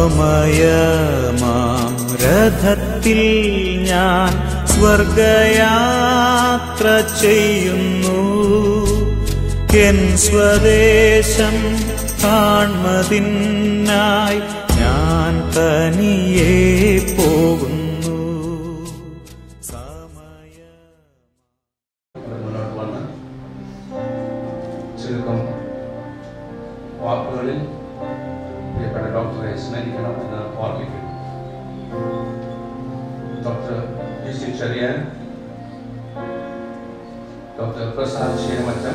സമയമാം രഥത്തിൽ ഞാൻ സ്വർഗയാത്ര ചെയ്യുന്നു എൻ സ്വദേശം കാൺമതിനായി ഞാൻ തനിയെ പോകുന്നു സമയ മുന്നോട്ട് വന്ന് ചുരുക്കം വാക്കുകളിൽ പ്രിയപ്പെട്ട ഡോക്ടറെ സ്മരിക്കണം എന്ന് ഓർമ്മിക്കുന്നു doctor P C Cherian doctor Prasad Sreemattom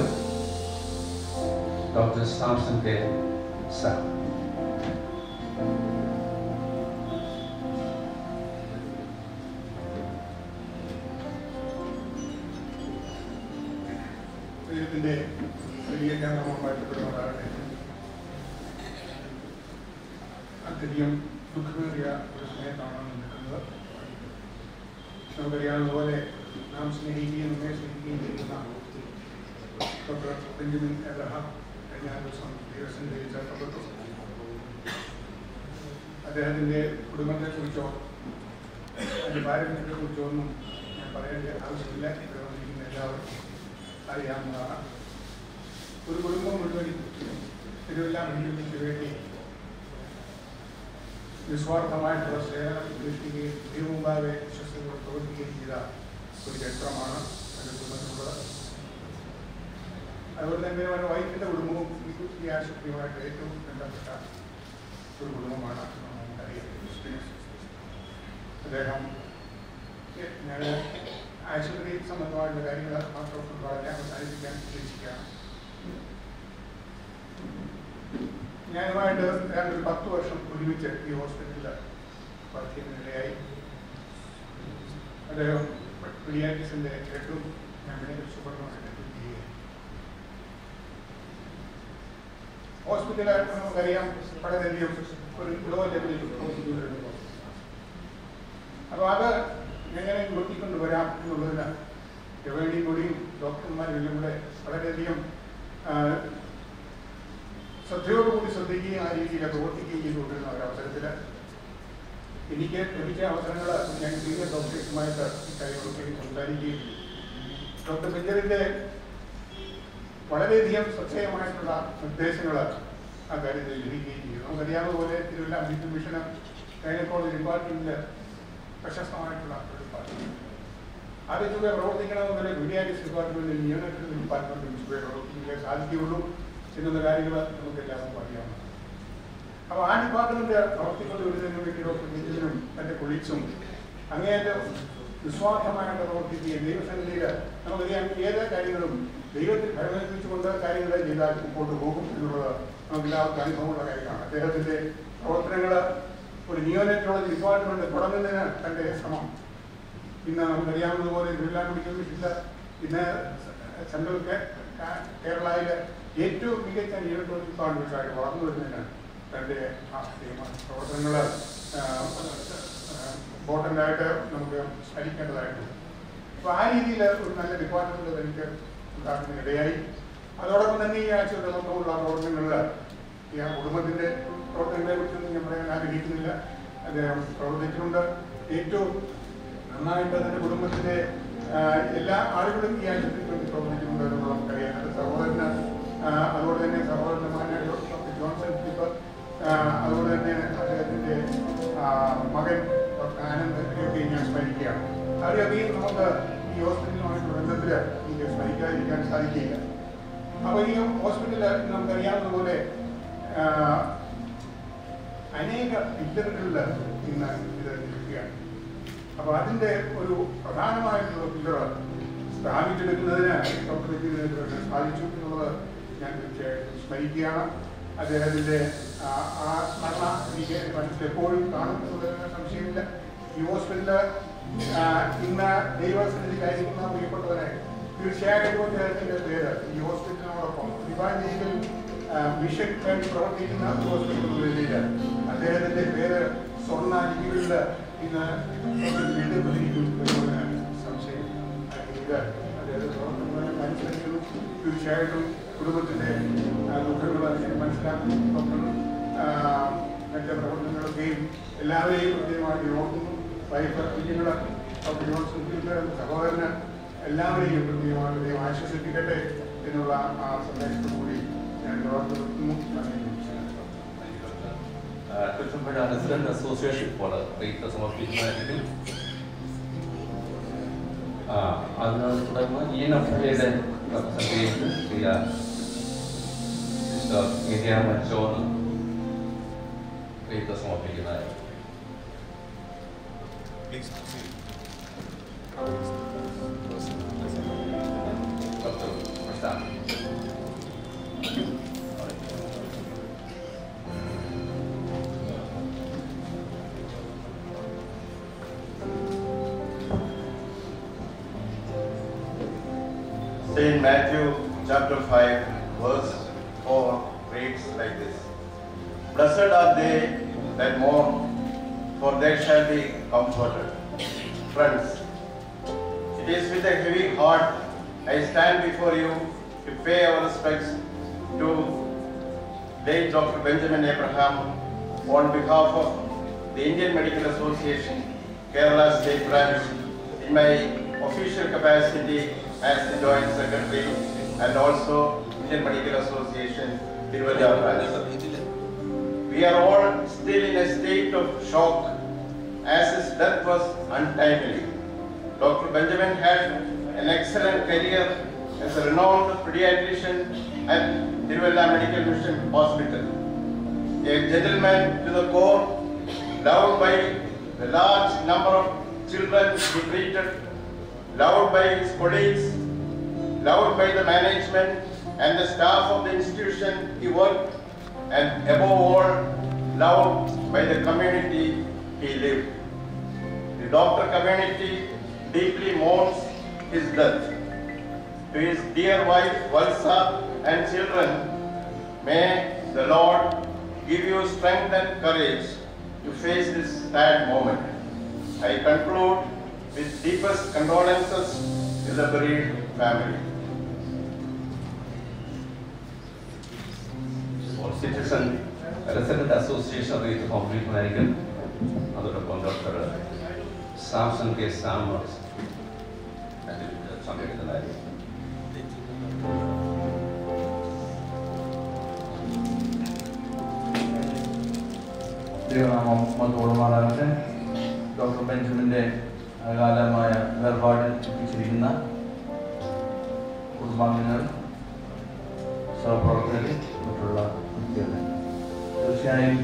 doctor Samson K sir ദൈവത്തിന്റെ വലിയ ജ്ഞാനവുമായിട്ടാകട്ടെ അത്യധികം ദുഃഖമേറിയ ഒരു സമയത്താണ് നാം നിൽക്കുന്നത് നമുക്കറിയാവുന്നതുപോലെ നാം സ്നേഹിക്കുകയും നമ്മെ സ്നേഹിക്കുകയും ചെയ്യുന്ന ഡോക്ടർ ബെഞ്ചമിൻ എബ്രഹാം കഴിഞ്ഞ ദിവസം ദൈവത്തിന്റെ ചേർക്കപ്പെട്ടു അദ്ദേഹത്തിന്റെ കുടുംബത്തെ കുറിച്ചോ അതിന്റെ പാരമ്പര്യത്തെ കുറിച്ചോ ഒന്നും ഞാൻ പറയേണ്ട ആവശ്യമില്ല ഇവിടെ വന്നിരിക്കുന്ന എല്ലാവർക്കും അറിയാവുന്നതാണ് ഒരു കുടുംബം മുഴുവൻ തിരുവല്ല മണ്ഡലത്തിന് വേണ്ടി നിസ്വാർത്ഥമായിട്ടുള്ള സേവനം അനുഷ്ഠിക്കുകയും ദൈവമുമ്പാകെ വിശ്വസതയോടെ പ്രവർത്തിക്കുകയും ചെയ്ത ഒരു ചരിത്രമാണ് എൻ്റെ കുടുംബത്തിനുള്ളത് അതുപോലെ തന്നെ അവരുടെ വൈഫിൻ്റെ കുടുംബവും ഈ ഈ ആശുപത്രിയുമായിട്ട് ഏറ്റവും ബന്ധപ്പെട്ട ഒരു കുടുംബമാണ് നമുക്കറിയാം അദ്ദേഹം ഞാൻ ആശുപത്രി സംബന്ധമായിട്ടുള്ള കാര്യങ്ങൾ മാത്രം പറഞ്ഞ് അവസാനിപ്പിക്കാൻ ഉദ്ദേശിക്കുകയാണ് ഞാനുമായിട്ട് ഏതാണ്ട് ഒരു പത്ത് വർഷം ഒരുമിച്ച് ഈ ഹോസ്പിറ്റലിൽ വർക്ക് ചെയ്യുന്നതിനിടയായി അദ്ദേഹം പീഡിയാട്രിക്സിന്റെ ഏറ്റവും ഞാൻ മെഡിക്കൽ സൂപ്പർമാർക്കറ്റ് ചെയ്യുകയാണ് ഹോസ്പിറ്റലിൽ നമുക്കറിയാം വളരെയധികം ഒരു ലോ ലെവലിൽ ഹോസ്പിറ്റലുകളുണ്ട് അപ്പോൾ അത് എങ്ങനെ നിർത്തിക്കൊണ്ട് വരാം എന്നുള്ളതിന് എവിടെയും കൂടിയും ഡോക്ടർമാരും എല്ലാം കൂടെ വളരെയധികം ആ, ശ്രദ്ധയോടുകൂടി ശ്രദ്ധിക്കുകയും ആ രീതിയിൽ പ്രവർത്തിക്കുകയും ചെയ്തുകൊണ്ടിരുന്ന ഒരവസരത്തിൽ എനിക്ക് ലഭിച്ച അവസരങ്ങൾ ഞാൻ സീനിയർ ഡോക്ടേഴ്സുമായിട്ട് ഇക്കാര്യങ്ങളൊക്കെ സംസാരിക്കുകയും ഡോക്ടർ ബെഞ്ചറിന്റെ വളരെയധികം ശ്രദ്ധേയമായിട്ടുള്ള നിർദ്ദേശങ്ങൾ ആ കാര്യത്തിൽ ലഭിക്കുകയും ചെയ്തു നമുക്കറിയാവുന്ന പോലെ തിരുവല്ല മെഡിക്കൽ മിഷന് ഗൈനക്കോളജി ഡിപ്പാർട്ട്മെന്റിൽ പ്രശസ്തമായിട്ടുള്ള ഒരു ഡിപ്പാർട്ട്മെന്റ് ആ വെച്ചുകൂടെ പ്രവർത്തിക്കണമെന്നുണ്ടെങ്കിൽ മീഡിയാറ്റിക്സ് ഡിപ്പാർട്ട്മെന്റിൽ നിയമനത്തിൽ ഡിപ്പാർട്ട്മെന്റിൽ വെച്ചുകൂടെ പ്രവർത്തിക്കാൻ സാധിക്കുകയുള്ളൂ എന്നുള്ള കാര്യങ്ങൾ നമുക്ക് എല്ലാവർക്കും അറിയാവുന്നതാണ് അപ്പോൾ ആ ഡിപ്പാർട്ട്മെന്റ് പ്രവർത്തിക്കൊണ്ട് വരുന്നതിന് വേണ്ടി ഡോക്ടർ ബെഞ്ചമിനും തന്റെ കൊളീഗ്സും അങ്ങേയറ്റം നിസ്വാർത്ഥമായിട്ട് പ്രവർത്തിക്കുകയും ദൈവസന്നിധിയിൽ നമുക്കറിയാം ഏത് കാര്യങ്ങളും ദൈവത്തിൽ ഭരമേൽപ്പിച്ചുകൊണ്ട് കാര്യങ്ങൾ ചെയ്താൽ മുമ്പോട്ട് പോകും എന്നുള്ളത് നമുക്ക് എല്ലാവർക്കും അനുഭവമുള്ള കാര്യമാണ് അദ്ദേഹത്തിന്റെ പ്രവർത്തനങ്ങൾ ഒരു നിയോനെറ്റോളജി ഡിപ്പാർട്ട്മെന്റ് തുടങ്ങുന്നതിന് തന്റെ ശ്രമം ഇന്ന് നമുക്കറിയാവുന്നതുപോലെ ജില്ലാ മെഡിക്കൽ മിഷനിൽ ഇന്ന് സെൻട്രൽ കേ- കാ- കേരളയിലെ ഏറ്റവും മികച്ച നിയോനെറ്റോളജി ഡിപ്പാർട്ട്മെന്റായിട്ട് വളർന്നു വരുന്നതിന് തന്റെ ആ പ്രവർത്തനങ്ങൾ ഇമ്പോർട്ടൻ്റ് നമുക്ക് സ്മരിക്കേണ്ടതായിട്ടുണ്ട് അപ്പോൾ ആ രീതിയിൽ ഒരു നല്ല ഡിപ്പാർട്ട്മെന്റ് എനിക്ക് ഉണ്ടാക്കുന്നതിനിടയായി അതോടൊപ്പം തന്നെ ഈ ആഴ്ചയുടെ മൊത്തമുള്ള പ്രവർത്തനങ്ങളിൽ ഈ ആ കുടുംബത്തിന്റെ പ്രവർത്തനങ്ങളെ കുറിച്ചൊന്നും ഞാൻ പറയാൻ ആഗ്രഹിക്കുന്നില്ല അദ്ദേഹം പ്രവർത്തിച്ചിട്ടുണ്ട് ഏറ്റവും നന്നായിട്ട് തന്റെ കുടുംബത്തിന്റെ ആ, എല്ലാ ആളുകളും ഈ ആശുപത്രിക്ക് വേണ്ടി പ്രവർത്തിച്ചിട്ടുണ്ട് എന്നുള്ളത് നമുക്കറിയാം അത് സഹോദരന് ആ, അതുപോലെ തന്നെ സഹോദരന്മാരെ ഡോക്ടർ ജോൺസൺ ഫിലിപ്പ് ആ, അതുപോലെ തന്നെ അദ്ദേഹത്തിന്റെ ആ, മകൻ ഡോക്ടർ ആനന്ദ് ഒക്കെ ഞാൻ സ്മരിക്കുകയാണ് അവരെയൊക്കെയും നമുക്ക് ഈ ഹോസ്പിറ്റലുമായിട്ടുള്ള ബന്ധത്തിൽ എനിക്ക് സ്മരിക്കാതിരിക്കാൻ സാധിക്കില്ല അപ്പൊ ഈ ഹോസ്പിറ്റലിൽ നമുക്കറിയാവുന്ന പോലെ ആ, അനേക പില്ലറുകളിൽ ഇന്ന് ഇത് നിൽക്കുകയാണ് അപ്പൊ അതിന്റെ ഒരു പ്രധാനമായിട്ടുള്ള പില്ലർ സ്ഥാപിച്ചെടുക്കുന്നതിന് ഡോക്ടർ വിജയനേന്ദ്രന് സാധിച്ചു എന്നുള്ളത് ഞാൻ തീർച്ചയായിട്ടും സ്മരിക്കുകയാണ് അദ്ദേഹത്തിന്റെ ആ, ആ സ്മരണ എനിക്ക് എൻ്റെ മനസ്സിൽ എപ്പോഴും കാണും എന്നുള്ളതിന് സംശയമില്ല ഈ ഹോസ്പിറ്റല് ആ, ഇന്ന് ദൈവസന്നിധിയിലായിരിക്കുന്ന പ്രിയപ്പെട്ടവരെ തീർച്ചയായിട്ടും അദ്ദേഹത്തിന്റെ പേര് ഈ ഹോസ്പിറ്റലിനോടൊപ്പം ഡിവൈൻ ലീഗൽ മിഷൻ വേണ്ടി പ്രവർത്തിക്കുന്ന ഒരു ഹോസ്പിറ്റൽ എന്ന നിലയിൽ അദ്ദേഹത്തിന്റെ പേര് സ്വർണ്ണ ലിപികളിൽ ഇന്ന് എഴുതപ്പെട്ടിരിക്കും എന്നതിന് സംശയം ഇല്ല അദ്ദേഹത്തെ പ്രവർത്തനങ്ങളെ മനസ്സിലാക്കുന്നു തീർച്ചയായിട്ടും കുടുംബത്തിന്റെ ആ, ദുഃഖങ്ങൾ അദ്ദേഹം മനസ്സിലാക്കും ഡോക്ടർ ആ, മറ്റ് പ്രവർത്തനങ്ങളൊക്കെ എല്ലാവരെയും പ്രത്യേകമായിട്ട് ഓർക്കുന്നു വൈഫ് കുഞ്ഞുങ്ങള് ഡോക്ടർ ജോൺസൺ ഫിലിപ്പർ സഹോദരന് എല്ലാവരെയും പ്രത്യേകമായിട്ട് ദൈവം ആശ്വസിപ്പിക്കട്ടെ എന്നുള്ള ആ സന്ദേശത്തോടുകൂടി ഞാൻ നിർത്തുന്നു നന്ദി നമസ്കാരം ട്രിച്ചമ്പഴ റെസിഡന്റ് അസോസിയേഷൻ ഇപ്പോൾ റീത്ത് സമർപ്പിക്കുന്നതായിരിക്കും ആ, അതിനെ തുടർന്ന് ഈ നഫയുടെ റെപ്രസെൻറ്റേഷൻ ശ്രീ സിസ്റ്റർ ഗിരിയ മച്ചോന്ന് റീത്ത് സമർപ്പിക്കുന്നതായിരിക്കും doctor Prashanth Saint Matthew chapter 5 verse 4 reads like this. Blessed are they that mourn, for they shall be comforted. Friends, it is with a heavy heart I stand before you to pay our respects to late Dr. Benjamin Abraham on behalf of the Indian Medical Association, Kerala State Branch, in my official capacity as the Joint Secretary and also Indian Medical Association, Tiruvalla Branch. We are all still in a state of shock as his death was untimely. Dr. Benjamin had an excellent career as a renowned pediatrician at Tiruvalla Medical Mission Hospital. A gentleman to the core, loved by the large number of children he treated, loved by his colleagues, loved by the management and the staff of the institution he worked, and above all, loved by the community he lived. The doctor community deeply mourns his death. To his dear wife Valsa and children, may the Lord give you strength and courage to face this sad moment. I conclude with deepest condolences to the bereaved family. Citizen resident association wreath കോൺഫ്ലിക്റ്റുമായിരിക്കും അതോടൊപ്പം doctor Samson K സാമസ് അതിൽ സംഘടിക്കുന്നതായിരിക്കും ദൈവനാമം മതോടുമാറാകട്ടെ doctor ബെഞ്ചമിൻ്റെ അകാലമായ വേർപാടിൽ എത്തിച്ചിരിക്കുന്ന കുടുംബാംഗങ്ങൾ സഹപ്രവർത്തകർ മറ്റുള്ള വ്യക്തികൾ തീർച്ചയായും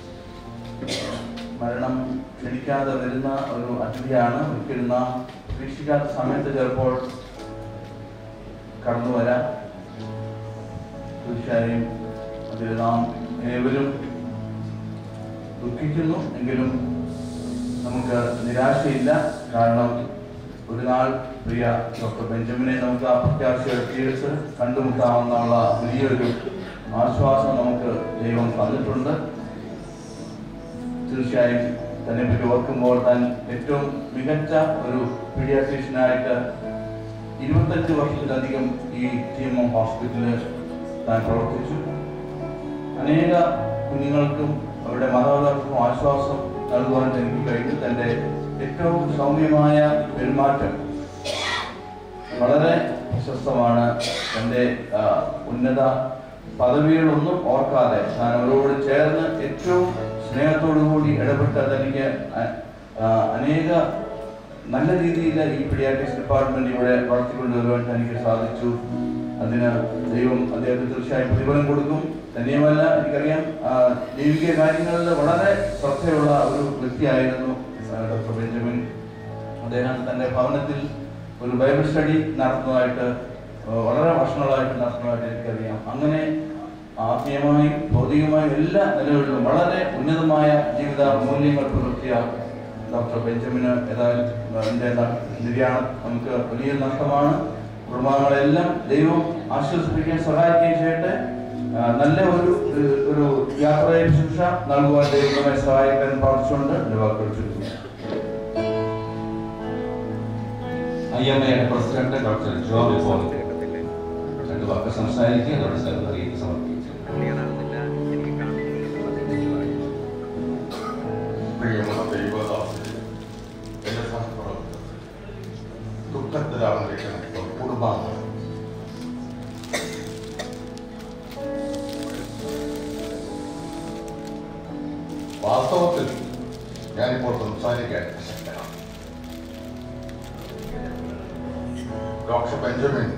മരണം ക്ഷണിക്കാതെ വരുന്ന ഒരു അതിഥിയാണ് ഒരിക്കലും നാം പ്രതീക്ഷിക്കാത്ത സമയത്ത് ചിലപ്പോൾ കടന്നു വരാം തീർച്ചയായും അതിൽ നാം ഏവരും ദുഃഖിക്കുന്നു എങ്കിലും നമുക്ക് നിരാശയില്ല കാരണം ഒരു നാൾ പ്രിയ ഡോക്ടർ ബെഞ്ചമിനെ നമുക്ക് ആ പ്രത്യാശയുടെ തീർത്ത് കണ്ടുമുട്ടാമെന്നുള്ള വലിയൊരു ആശ്വാസം നമുക്ക് ദൈവം തന്നിട്ടുണ്ട് തീർച്ചയായും തന്നെ പറ്റി ഓർക്കുമ്പോൾ താൻ ഏറ്റവും മികച്ച ഒരു പീഡിയാട്രീഷ്യനായിട്ട് ഇരുപത്തഞ്ച് വർഷത്തിലധികം ഈ ടി എം എം ഹോസ്പിറ്റലിൽ താൻ പ്രവർത്തിച്ചു അനേക കുഞ്ഞുങ്ങൾക്കും അവരുടെ മാതാപിതാക്കൾക്കും ആശ്വാസം നൽകുവാൻ എനിക്ക് കഴിഞ്ഞു തൻ്റെ ഏറ്റവും സൗമ്യമായ പെരുമാറ്റം വളരെ പ്രശസ്തമാണ് തൻ്റെ ആ, ഉന്നത പദവികളൊന്നും ഓർക്കാതെ താൻ അവരോട് ചേർന്ന് ഏറ്റവും സ്നേഹത്തോടു കൂടി ഇടപെട്ട് തനിക്ക് അ- ആ, അനേക നല്ല രീതിയിൽ ഈ പീഡിയാട്രിക്സ് ഡിപ്പാർട്ട്മെന്റ് ഇവിടെ വളർത്തിക്കൊണ്ടുവരുവാൻ തനിക്ക് സാധിച്ചു അതിന് ദൈവം അദ്ദേഹത്തിന് തീർച്ചയായും പ്രതിഫലം കൊടുക്കും തന്നെയുമല്ല എനിക്കറിയാം ആ, ദൈവിക കാര്യങ്ങളിൽ വളരെ ശ്രദ്ധയുള്ള ഒരു വ്യക്തിയായിരുന്നു ആ, ഡോക്ടർ ബെഞ്ചമിൻ അദ്ദേഹം തന്റെ ഭവനത്തിൽ ഒരു ബൈബിൾ സ്റ്റഡി നടത്തുന്നതായിട്ട് ആ, വളരെ വർഷങ്ങളായിട്ട് നടത്തുന്നതായിട്ട് എനിക്കറിയാം അങ്ങനെ ആത്മീയമായും ഭൗതികമായും എല്ലാ നിലകളിലും വളരെ ഉന്നതമായ ജീവിത മൂല്യങ്ങൾ പുലർത്തിയ ഡോക്ടർ ബെഞ്ചമിന് ഏതായാലും എൻ്റെ നിര്യാണം നമുക്ക് വലിയ നഷ്ടമാണ് കുടുംബാംഗങ്ങളെല്ലാം ദൈവം ആശ്വസിപ്പിക്കാൻ സഹായിക്കുകയും ചെയ്യട്ടെ ആ, നല്ല ഒരു ഒരു- ഒരു യാത്രയെ ശുശ്രൂഷ നൽകുവാൻ ദൈവമെ സഹായിക്കാൻ പ്രാർത്ഥിച്ചുകൊണ്ട് എൻ്റെ വാക്കുകൾ ചുരുക്കുന്നു ഐ എം എയുടെ പ്രസിഡന്റ് ഡോക്ടർ ജോബ് ഇപ്പോൾ രണ്ട് വാക്ക് സംസാരിക്കുക അതോടെ സെക്രട്ടറിക്ക് സമർപ്പിച്ചു ക്ലിയർ ആവുന്നില്ല എനിക്ക് കാണുന്നില്ല പ്രിയ പ്രിയമുള്ള ദൈവദാസരെ എന്റെ സഹപ്രവർത്തകർ ദുഃഖത്തിലാവുന്നിരിക്കുന്ന ഇപ്പോൾ കുടുംബാംഗങ്ങൾ വാസ്തവത്തിൽ ഞാനിപ്പോൾ സംസാരിക്കാൻ പ്രസക്തനാണ് ഡോക്ടർ ബെഞ്ചമിൻ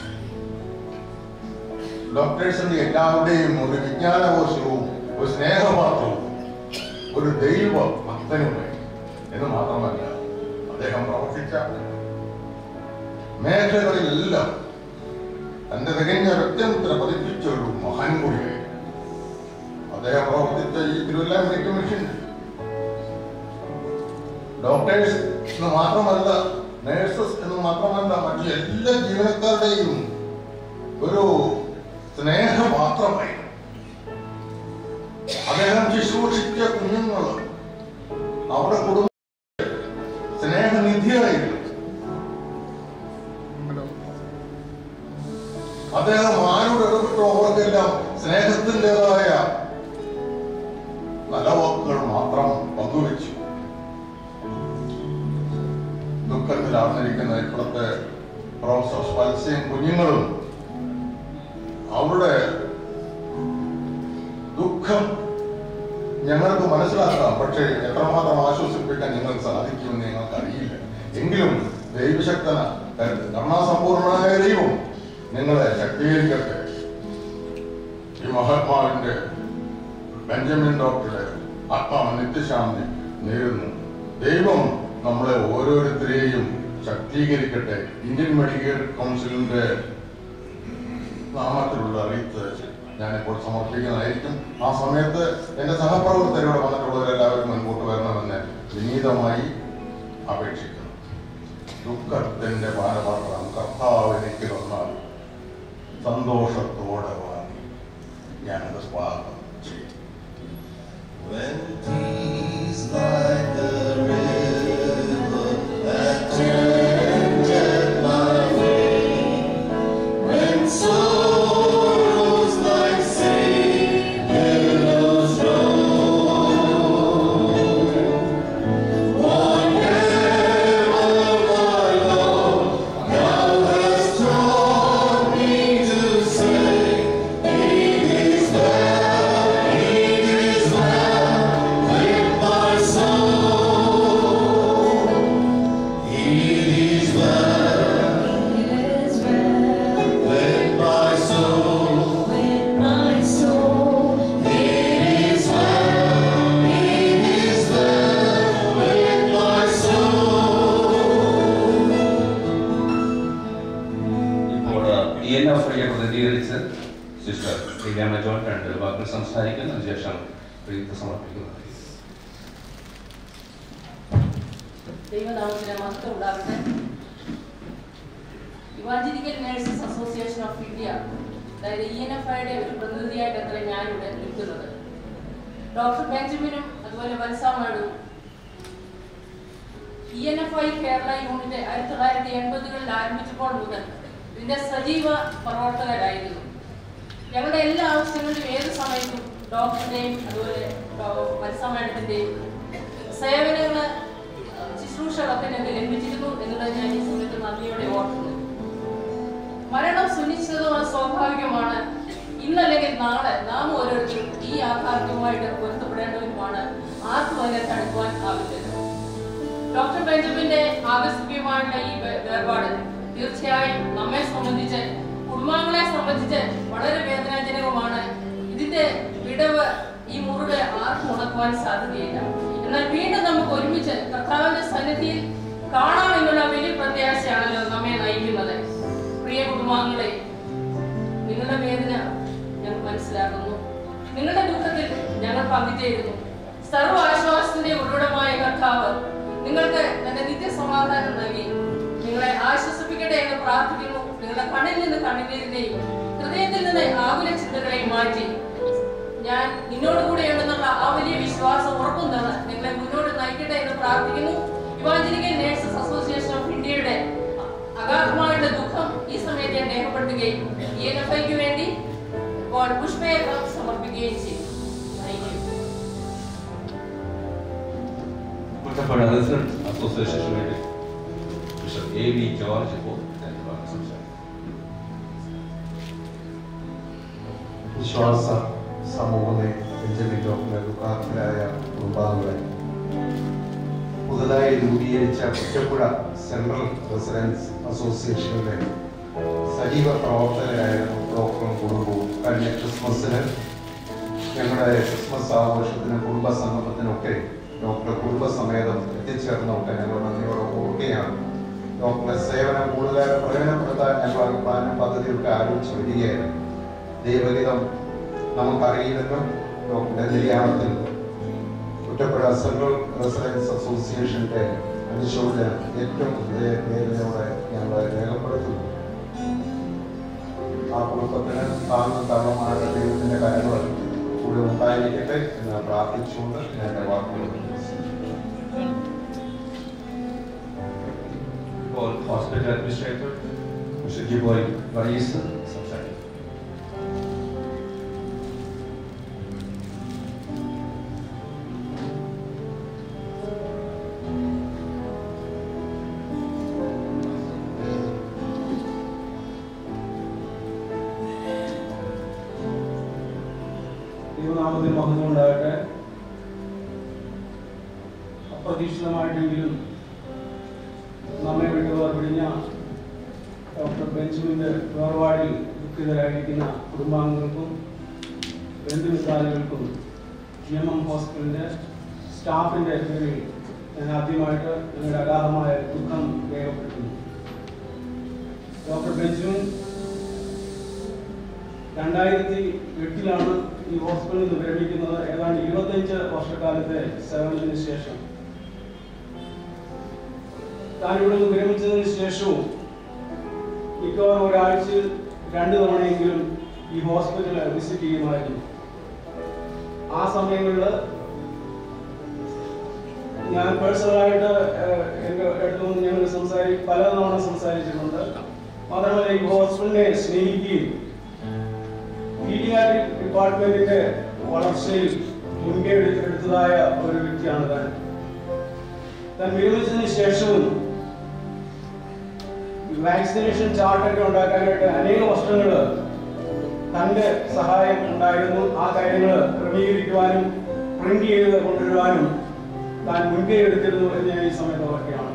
ഡോക്ടേഴ്സിന്റെ എല്ലാവരുടെയും ഒരു വിജ്ഞാനകോശവും ഒരു സ്നേഹപാത്രവും ഒരു ദൈവ ഭക്തനുമായി എന്ന് മാത്രമല്ല അദ്ദേഹം പ്രവർത്തിച്ച മേഖലകളിലെല്ലാം തന്റെ തികഞ്ഞ വ്യക്തിമുദ്ര പതിപ്പിച്ച ഒരു മഹാൻ കൂടിയായി അദ്ദേഹം പ്രവർത്തിച്ച ഈ തിരുവല്ല മെഡിക്കൽ മിഷൻ ഡോക്ടേഴ്സ് എന്ന് മാത്രമല്ല നേഴ്സസ് എന്ന് മാത്രമല്ല മറ്റു എല്ലാ ജീവനക്കാരുടെയും ഒരു സ്നേഹപാത്രമായി അദ്ദേഹം ശുശ്രൂഷിച്ച കുഞ്ഞുങ്ങൾ അവരുടെ കുടുംബ സ്നേഹനിധിയായിരുന്നു അദ്ദേഹം ആരോട് ഇടപെട്ടോ അവർക്കെല്ലാം സ്നേഹത്തിൻ്റെതായ നല്ല വാക്കുകൾ മാത്രം പങ്കുവച്ചു ദുഃഖത്തിലാർന്നിരിക്കുന്ന ഇപ്പോഴത്തെ പ്രൊഫസർ സ്പൽസയും കുഞ്ഞുങ്ങളും അവരുടെ ദുഃഖം ഞങ്ങൾക്ക് മനസ്സിലാക്കാം പക്ഷേ എത്രമാത്രം ആശ്വസിപ്പിക്കാൻ ഞങ്ങൾക്ക് സാധിക്കുമെന്ന് ഞങ്ങൾക്ക് അറിയില്ല എങ്കിലും ദൈവശക്തന കരുണാസമ്പൂർണമായ ദൈവം നിങ്ങളെ ശക്തീകരിക്കട്ടെ ഈ മഹാത്മാവിന്റെ ബെഞ്ചമിൻ ഡോക്ടറുടെ ആത്മാവ് നിത്യശാന്തി നേരുന്നു ദൈവം നമ്മളെ ഓരോരുത്തരെയും ശക്തീകരിക്കട്ടെ ഇന്ത്യൻ മെഡിക്കൽ കൗൺസിലിന്റെ നാമത്തിലുള്ള അറിയിപ്പ് ഞാനിപ്പോൾ സമർപ്പിക്കുന്നതായിരിക്കും ആ സമയത്ത് എന്റെ സഹപ്രവർത്തകരോട് വന്നിട്ടുള്ളവരെല്ലാവരും മുൻപോട്ട് വരണമെന്ന് വിനീതമായി അപേക്ഷിക്കുന്നു ദുഃഖത്തിന്റെ പാനപാത്രം കർത്താവ് എനിക്ക് തന്നാൽ സന്തോഷത്തോടെ വാങ്ങി ഞാനത് സ്വാഗതം ചെയ്യും When peace like the river that tended my way, when sorrows like sailors roll, whatever my Lord, Thou hast taught me to say, It is well, it is well with my soul. It is well with my soul. It is well, it is well with my soul. ഇപ്പോൾ E N F ഐയെ പ്രതിനിധീകരിച്ച് sister വില്യാമ John രണ്ട് വാക്കുകൾ സംസാരിക്കുന്നു അതിനുശേഷം പ്രീതി സമർപ്പിക്കുന്നത് ദൈവനാമത്തിന് മഹത്വം ഉണ്ടാകട്ടെ evangelical nurses association of India അതായത് ഇ എൻ എഫ് ഐയുടെ ഒരു പ്രതിനിധിയായിട്ട് അത്ര ഞാനിവിടെ നിൽക്കുന്നത് ഡോക്ടർ ബെഞ്ചമിനും അതുപോലെ വത്സാമാടും E N F I Kerala unit ആയിരത്തി തൊള്ളായിരത്തി എൺപതുകളിൽ ആരംഭിച്ചപ്പോൾ മുതൽ ഇതിന്റെ സജീവ പ്രവർത്തകരായിരുന്നു ഞങ്ങളുടെ എല്ലാ ആവശ്യങ്ങളിലും ഏത് സമയത്തും ഡോക്ടറിന്റെയും അതുപോലെ മത്സമാഡത്തിന്റെയും സേവനങ്ങള് ശുശ്രൂഷകളൊക്കെ ഞങ്ങൾക്ക് ലഭിച്ചിരുന്നു എന്നുള്ളത് ഞാൻ ഈ സമയത്ത് നന്ദിയോടെ ഓർക്കുന്നു മരണം സുനിശ്ചിതവും സ്വാഭാവികമാണ് ഇന്നല്ലെങ്കിൽ നാളെ നാം ഓരോരുത്തരും ഈ യാഥാർത്ഥ്യവുമായിട്ട് പൊരുത്തപ്പെടേണ്ടവരുമാണ് ആർക്കും അതിനെ തടുക്കുവാൻ ആവില്ലല്ലോ ഡോക്ടർ ബെഞ്ചമിന്റെ ആകസ്മികമായുള്ള ഈ വേ- വേർപാട് തീർച്ചയായും നമ്മെ സംബന്ധിച്ച് കുടുംബാംഗങ്ങളെ സംബന്ധിച്ച് വളരെ വേദനാജനകമാണ് ഇതിന്റെ വിടവ് ഈ മുറിവ് ആർക്കും ഉണക്കുവാൻ സാധ്യതയില്ല എന്നാൽ വീണ്ടും നമുക്ക് ഒരുമിച്ച് കർത്താവിന്റെ സന്നിധിയിൽ കാണാമെന്നുള്ള വലിയ പ്രത്യാശയാണല്ലോ നമ്മെ നയിക്കുന്നത് പ്രിയ കുടുംബാംഗങ്ങളെ നിങ്ങളുടെ വേദന ഞങ്ങൾ മനസ്സിലാക്കുന്നു നിങ്ങളുടെ ദുഃഖത്തിൽ ഞങ്ങൾ പങ്കുചേരുന്നു സർവ്വ ആശ്വാസത്തിന്റെ ഉറവിടമായ കർത്താവ് നിങ്ങൾക്ക് തന്റെ നിത്യസമാധാനം നൽകി നിങ്ങളെ ആശ്വസിപ്പിക്കട്ടെ എന്ന് പ്രാർത്ഥിക്കുന്നു നിങ്ങളുടെ കണ്ണിൽ നിന്ന് കണ്ണുനീരിനെയും ഹൃദയത്തിൽ നിന്ന് ആകുല ചിന്തകളെയും മാറ്റി ഞാൻ നിന്നോട് കൂടെയുണ്ടെന്നുള്ള ആ വലിയ വിശ്വാസം ഉറപ്പുന്നതാണ് നിങ്ങളെ മുന്നോട്ട് നയിക്കട്ടെ എന്ന് പ്രാർത്ഥിക്കുന്നു ഇവാഞ്ചലിക്കൽ നേഴ്സസ് അസോസിയേഷൻ ഓഫ് ഇന്ത്യയുടെ അഗാധമായുള്ള ദുഃഖം ഈ സമയത്ത് ഞാൻ രേഖപ്പെടുത്തുകയും ഇ എൻ എഫ് ഐക്ക് വേണ്ടി ഇപ്പോൾ പുഷ്പയക്കം സമർപ്പിക്കുകയും ചെയ്യും താങ്ക് യു റെസിഡൻറ്റ് അസോസിയേഷന് വേണ്ടി ബിഷപ്പ് എ വി ജോർജ് ഇപ്പോൾ രണ്ട് വാക്ക് സംസാരിക്കും വിശ്വാസ സമൂഹത്തെ ബെഞ്ചമിൻ ഡോക്ടർ ദുഃഖാർത്ഥരായ കുടുംബാംഗങ്ങളെ പുതുതായി രൂപീകരിച്ച കുറ്റപ്പുഴ സെൻട്രൽ റെസിഡൻസ് അസോസിയേഷനിലെ സജീവ പ്രവർത്തകരായ ഡോക്ടറും കുടുംബവും കഴിഞ്ഞ ക്രിസ്മസിന് ഞങ്ങളുടെ ക്രിസ്മസ് ആഘോഷത്തിന് കുടുംബ സംഗമത്തിനൊക്കെ ഡോക്ടർ കുടുംബസമേതം എത്തിച്ചേർന്നൊക്കെ ഞങ്ങൾ നന്ദിയോടെ ഓർക്കുകയാണ് ഡോക്ടറുടെ സേവനം കൂടുതൽ പ്രയോജനപ്പെടുത്താൻ ഞങ്ങൾ പ്ലാനും പദ്ധതിയൊക്കെ ആലോചിച്ച് വരികയായിരുന്നു ദൈവഹിതം നമുക്കറിയില്ലെന്നും ഡോക്ടറുടെ നിര്യാണത്തിൽ കുറ്റപ്പുഴ സെൻട്രൽ റെസിഡൻസ് അസോസിയേഷന്റെ അനുശോചനം ഏറ്റവും ഹൃദയവേദനയോടെ ഞങ്ങൾ രേഖപ്പെടുത്തുന്നു ആ കുടുംബത്തിന് താങ്ങും തള്ളമായ ദൈവത്തിന്റെ കരങ്ങൾ കൂടെ ഉണ്ടായിരിക്കട്ടെ എന്ന് പ്രാർത്ഥിച്ചുകൊണ്ട് ഞാൻ എൻ്റെ വാക്കുകൾ ഇപ്പോൾ hospital administrator mister Jiboy Varghese സംസാരിക്കും ദൈവനാമത്തിൽ മഹത്വം ഉണ്ടാകട്ടെ അപ്രതീക്ഷിതമായിട്ടെങ്കിലും നമ്മെ വിട്ടു വേർപിടിഞ്ഞ ഡോക്ടർ ബെഞ്ചമിന്റെ വേർപാടിൽ ദുഃഖിതരായിരിക്കുന്ന കുടുംബാംഗങ്ങൾക്കും ബന്ധുമിത്രാദികൾക്കും ജി എം എം ഹോസ്പിറ്റലിന്റെ സ്റ്റാഫിന്റെ പേരിൽ ഞാൻ ആദ്യമായിട്ട് ഞങ്ങളുടെ അഗാധമായ ദുഃഖം രേഖപ്പെടുത്തുന്നു ഡോക്ടർ ബെഞ്ചമിൻ രണ്ടായിരത്തി എട്ടിലാണ് ഈ ഹോസ്പിറ്റലിൽ നിന്ന് വിരമിക്കുന്നത് ഏതാണ്ട് ഇരുപത്തഞ്ച് വർഷക്കാലത്തെ സേവനത്തിന് ശേഷം താൻ ഇവിടെ നിന്ന് വിരമിച്ചതിന് ശേഷവും മിക്കവാറും ഒരാഴ്ചയിൽ രണ്ടു തവണയെങ്കിലും ഈ ഹോസ്പിറ്റൽ വിസിറ്റ് ചെയ്യുമായിരുന്നു ആ സമയങ്ങളിൽ ഞാൻ പേഴ്സണലായിട്ട് എൻ്റെ അടുത്ത് നിന്ന് ഞങ്ങൾ സംസാരി പലതവണ സംസാരിച്ചിട്ടുണ്ട് മാത്രമല്ല ഈ ഹോസ്പിറ്റലിനെ സ്നേഹിക്കുകയും പീഡിയാട്രിക് ഡിപ്പാർട്ട്മെന്റിന്റെ വളർച്ചയിൽ മുൻകൈ എടുത്തതായ ഒരു വ്യക്തിയാണ് താൻ താൻ വിരമിച്ചതിന് ശേഷവും വാക്സിനേഷൻ ചാർട്ടൊക്കെ ഉണ്ടാക്കാനായിട്ട് അനേക വർഷങ്ങൾ തന്റെ സഹായം ഉണ്ടായിരുന്നു ആ കാര്യങ്ങൾ ക്രമീകരിക്കുവാനും പ്രിന്റ് ചെയ്ത് കൊണ്ടുവരുവാനും താൻ മുൻകൈ എടുത്തിരുന്നു എന്ന് ഞാൻ ഈ സമയത്ത് ഓർക്കുകയാണ്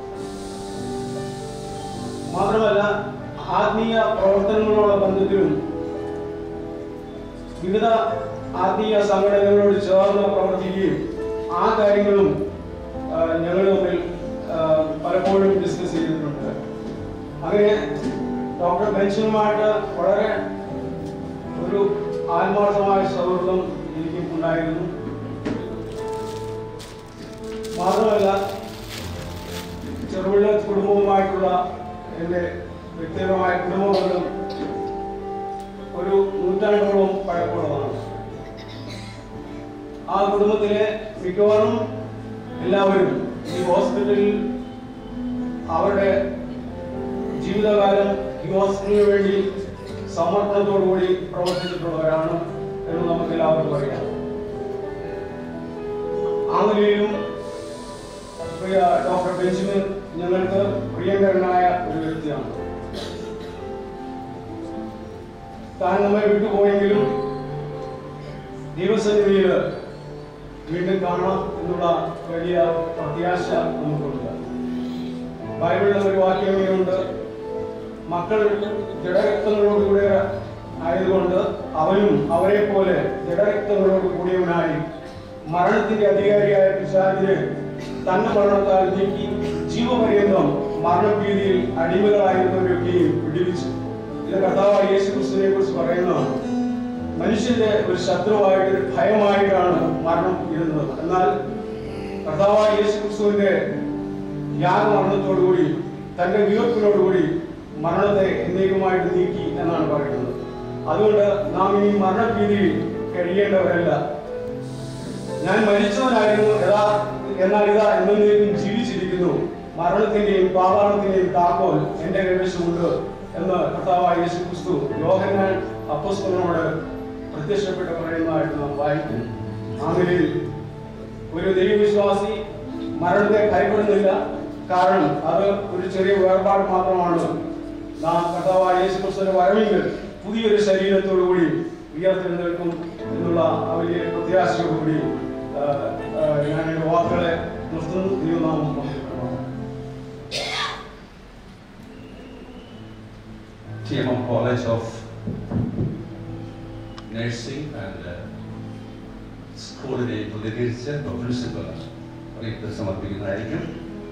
മാത്രമല്ല ആത്മീയ പ്രവർത്തനങ്ങളോടുള്ള ബന്ധത്തിലും വിവിധ ആത്മീയ സംഘടനകളോട് ചേർന്ന് പ്രവർത്തിക്കുകയും ആ കാര്യങ്ങളും ഞങ്ങൾ തമ്മിൽ ആ, പലപ്പോഴും ഡിസ്കസ് ചെയ്തിട്ടുണ്ട് അങ്ങനെ ഡോക്ടർ ബെൻഷനുമായിട്ട് വളരെ ഒരു ആത്മാർത്ഥമായ സൗഹൃദം എനിക്കും ഉണ്ടായിരുന്നു മാത്രമല്ല ചെറുപിള്ള കുടുംബവുമായിട്ടുള്ള എൻ്റെ വ്യക്തിപരമായ കുടുംബബന്ധം ഒരു നൂറ്റാണ്ടോളം പഴക്കമുള്ളതാണ് ആ കുടുംബത്തിലെ മിക്കവാറും എല്ലാവരും ഈ ഹോസ്പിറ്റലിൽ അവരുടെ ജീവിതകാലം ഈ ഹോസ്പിറ്റലിന് വേണ്ടി സമർപ്പണത്തോടുകൂടി പ്രവർത്തിച്ചിട്ടുള്ളവരാണ് എന്ന് നമുക്ക് എല്ലാവർക്കും അറിയാം ആ നിലയിലും പ്രിയ ഡോക്ടർ ബെഞ്ചമിൻ ഞങ്ങൾക്ക് പ്രിയങ്കരനായ ഒരു വ്യക്തിയാണ് താൻ നമ്മെ വിട്ടുപോയെങ്കിലും ദൈവസന്നിധിയിൽ വീണ്ടും കാണാം എന്നുള്ള വലിയ പ്രത്യാശ നമുക്കുണ്ട് ബൈബിളിലെ ഒരു വാക്യം ഇങ്ങനെയുണ്ട് മക്കൾ ജഡരക്തങ്ങളോടുകൂടെ ആയതുകൊണ്ട് അവനും അവരെ പോലെ ജഡരക്തങ്ങളോട് കൂടിയവനായി മരണത്തിന്റെ അധികാരിയായ പിശാചിനെ തന്റെ മരണത്താൽ നീക്കി ജീവപര്യന്തം മരണഭീതിയിൽ അടിമകളായിരുന്നവരൊക്കെയും വിടുവിച്ചു ഇത് കർത്താവായ യേശു ക്രിസ്തുവിനെ കുറിച്ച് പറയുന്നതാണ് മനുഷ്യന്റെ ഒരു ശത്രുവായിട്ട് ഒരു ഭയമായിട്ടാണ് മരണം ഇരുന്നത് എന്നാൽ കർത്താവായ യേശു ക്രിസ്തുവിന്റെ യാഗമരണത്തോടുകൂടി തന്റെ വിയർപ്പിനോടുകൂടി മരണത്തെ എന്നേക്കുമായിട്ട് നീക്കി എന്നാണ് പറയുന്നത് അതുകൊണ്ട് നാം ഇനി മരണഭീതിയിൽ കഴിയേണ്ടവരല്ല ഞാൻ മരിച്ചവനായിരുന്നു യഥാ എന്നാൽ ഇതാ എന്നേക്കും ജീവിച്ചിരിക്കുന്നു മരണത്തിന്റെയും പാതാളത്തിന്റെയും താക്കോൽ എന്റെ കൈവശമുണ്ട് എന്ന് കർത്താവായ യേശു ക്രിസ്തു യോഹന്നാൻ അപ്പോസ്തലനോട് പ്രത്യക്ഷപ്പെട്ട് പറയുന്നതായിട്ട് നാം വായിക്കുന്നു ആ നിലയിൽ ഒരു ദൈവവിശ്വാസി മരണത്തെ ഭയപ്പെടുന്നില്ല കാരണം അത് ഒരു ചെറിയ വേർപാട് മാത്രമാണ് നാം കർത്താവായ യേശു ക്രിസ്തുവിന്റെ വരവെങ്കിൽ പുതിയൊരു ശരീരത്തോടു കൂടി ഉയർത്തെഴുന്നേൽക്കും എന്നുള്ള ആ വലിയ പ്രത്യാശയോടുകൂടി ആ, ആ, ഞാൻ എൻ്റെ വാക്കുകളെ നിർത്തുന്നു ദൈവനാമം മഹത്വപ്പെടുമാറാകട്ടെ. TMM College of Nursing and uh, സ്കൂളിനെ പ്രതികരിച്ച് പ്രിൻസിപ്പൽ അറിയിപ്പ് സമർപ്പിക്കുന്നതായിരിക്കും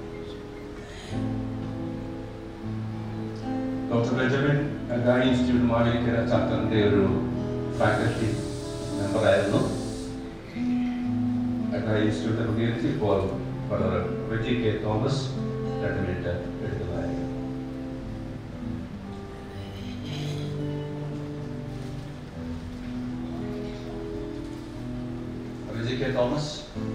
doctor Benjamin Ghani institute Mavelikara ചാപ്റ്ററിന്റെ ഒരു ഫാക്കൽറ്റി മെമ്പറായിരുന്നു ഗാനി ഇൻസ്റ്റിറ്റ്യൂട്ട് പ്രതികരിച്ച് ഇപ്പോൾ വളരെ റിജി കെ തോമസ് രണ്ട് മിനിറ്റ് എടുക്കുന്നതായിരിക്കും Riji K Thomas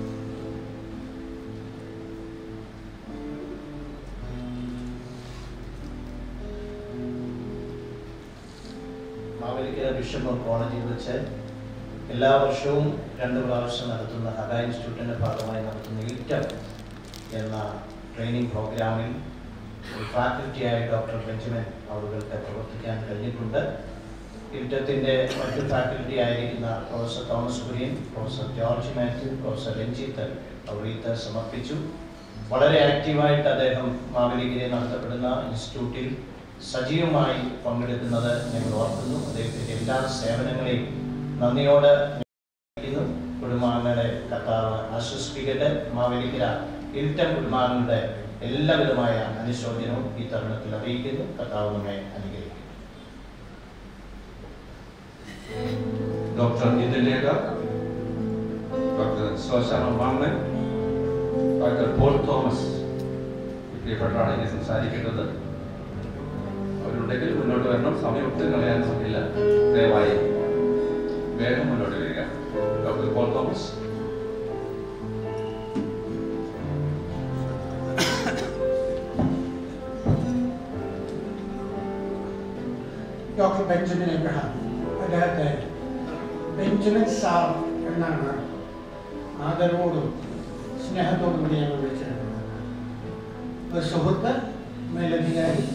Mavelikara bishop കോളേജിൽ വെച്ച് എല്ലാ വർഷവും രണ്ട് പ്രാവശ്യം നടത്തുന്ന ഹഗ ഇൻസ്റ്റിറ്റ്യൂട്ടിൻ്റെ ഭാഗമായി നടത്തുന്ന ഇൽറ്റം എന്ന ട്രെയിനിങ് പ്രോഗ്രാമിൽ ഒരു ഫാക്കൽറ്റിയായ ഡോക്ടർ ബെഞ്ചമിൻ അവർക്ക് പ്രവർത്തിക്കാൻ കഴിഞ്ഞിട്ടുണ്ട് ഇൽറ്റത്തിൻ്റെ മറ്റു ഫാക്കൽറ്റി ആയിരിക്കുന്ന professor Thomas Kurian professor George Mathew professor Ranjith അവരീത്ത് സമർപ്പിച്ചു വളരെ ആക്റ്റീവായിട്ട് അദ്ദേഹം മാവേലിക്കരയിൽ നടത്തപ്പെടുന്ന ഇൻസ്റ്റിറ്റ്യൂട്ടിൽ സജീവമായി പങ്കെടുക്കുന്നത് ഞങ്ങൾ ഓർക്കുന്നു അദ്ദേഹത്തിൻ്റെ എല്ലാ സേവനങ്ങളെയും നന്ദിയോട് ഞങ്ങൾ കുടുംബാംഗങ്ങളെ കർത്താവ് ആശ്വസിപ്പിക്കട്ടെ മാവേലിക്കര ഇൽറ്റം കുടുംബാംഗങ്ങളുടെ എല്ലാവിധമായ അനുശോചനവും ഈ തരുണത്തിൽ അറിയിക്കുന്നു കർത്താവ് നമ്മെ അനുഗ്രഹിക്കും ഡോക്ടർ ഇന്ദുലേഖ ഡോക്ടർ ശ്വശാന മാമൻ ഡോക്ടർ പോൾ തോമസ് പ്രിയപ്പെട്ട ഇനി സംസാരിക്കേണ്ടത് അവരുണ്ടെങ്കിൽ മുന്നോട്ട് വരണം സമയം ഒട്ടും കളയാൻ സമയമില്ല ദയവായി വേഗം മുന്നോട്ട് വരിക doctor Paul Thomas doctor Benjamin Abraham അദ്ദേഹത്തെ ബെഞ്ചമിൻ സാർ എന്നാണ് ആദരവോടും സ്നേഹത്തോടും കൂടി ഞങ്ങൾ വിളിച്ചിരുന്നത് ഒരു സുഹൃത്ത് മേലധികാരി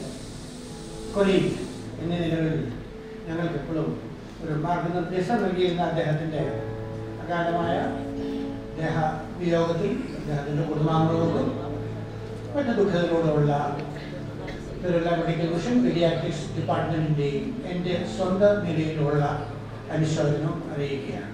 കൊലീഗ് എന്നീ നിലകളിൽ ഞങ്ങൾക്ക് എപ്പോഴും ഒരു മാർഗനിർദ്ദേശം നൽകിയിരുന്ന അദ്ദേഹത്തിൻ്റെ അകാലമായ ദേഹ വിയോഗത്തിൽ അദ്ദേഹത്തിൻ്റെ കുടുംബാംഗങ്ങൾക്കും മറ്റു ദുഃഖത്തിലൂടെയുള്ള തിരുവല്ല മെഡിക്കൽ മിഷൻ പീഡിയാട്രിക്സ് ഡിപ്പാർട്ട്മെന്റിന്റെയും എൻ്റെ സ്വന്തം നിലയിലുള്ള അനുശോചനം അറിയിക്കുകയാണ്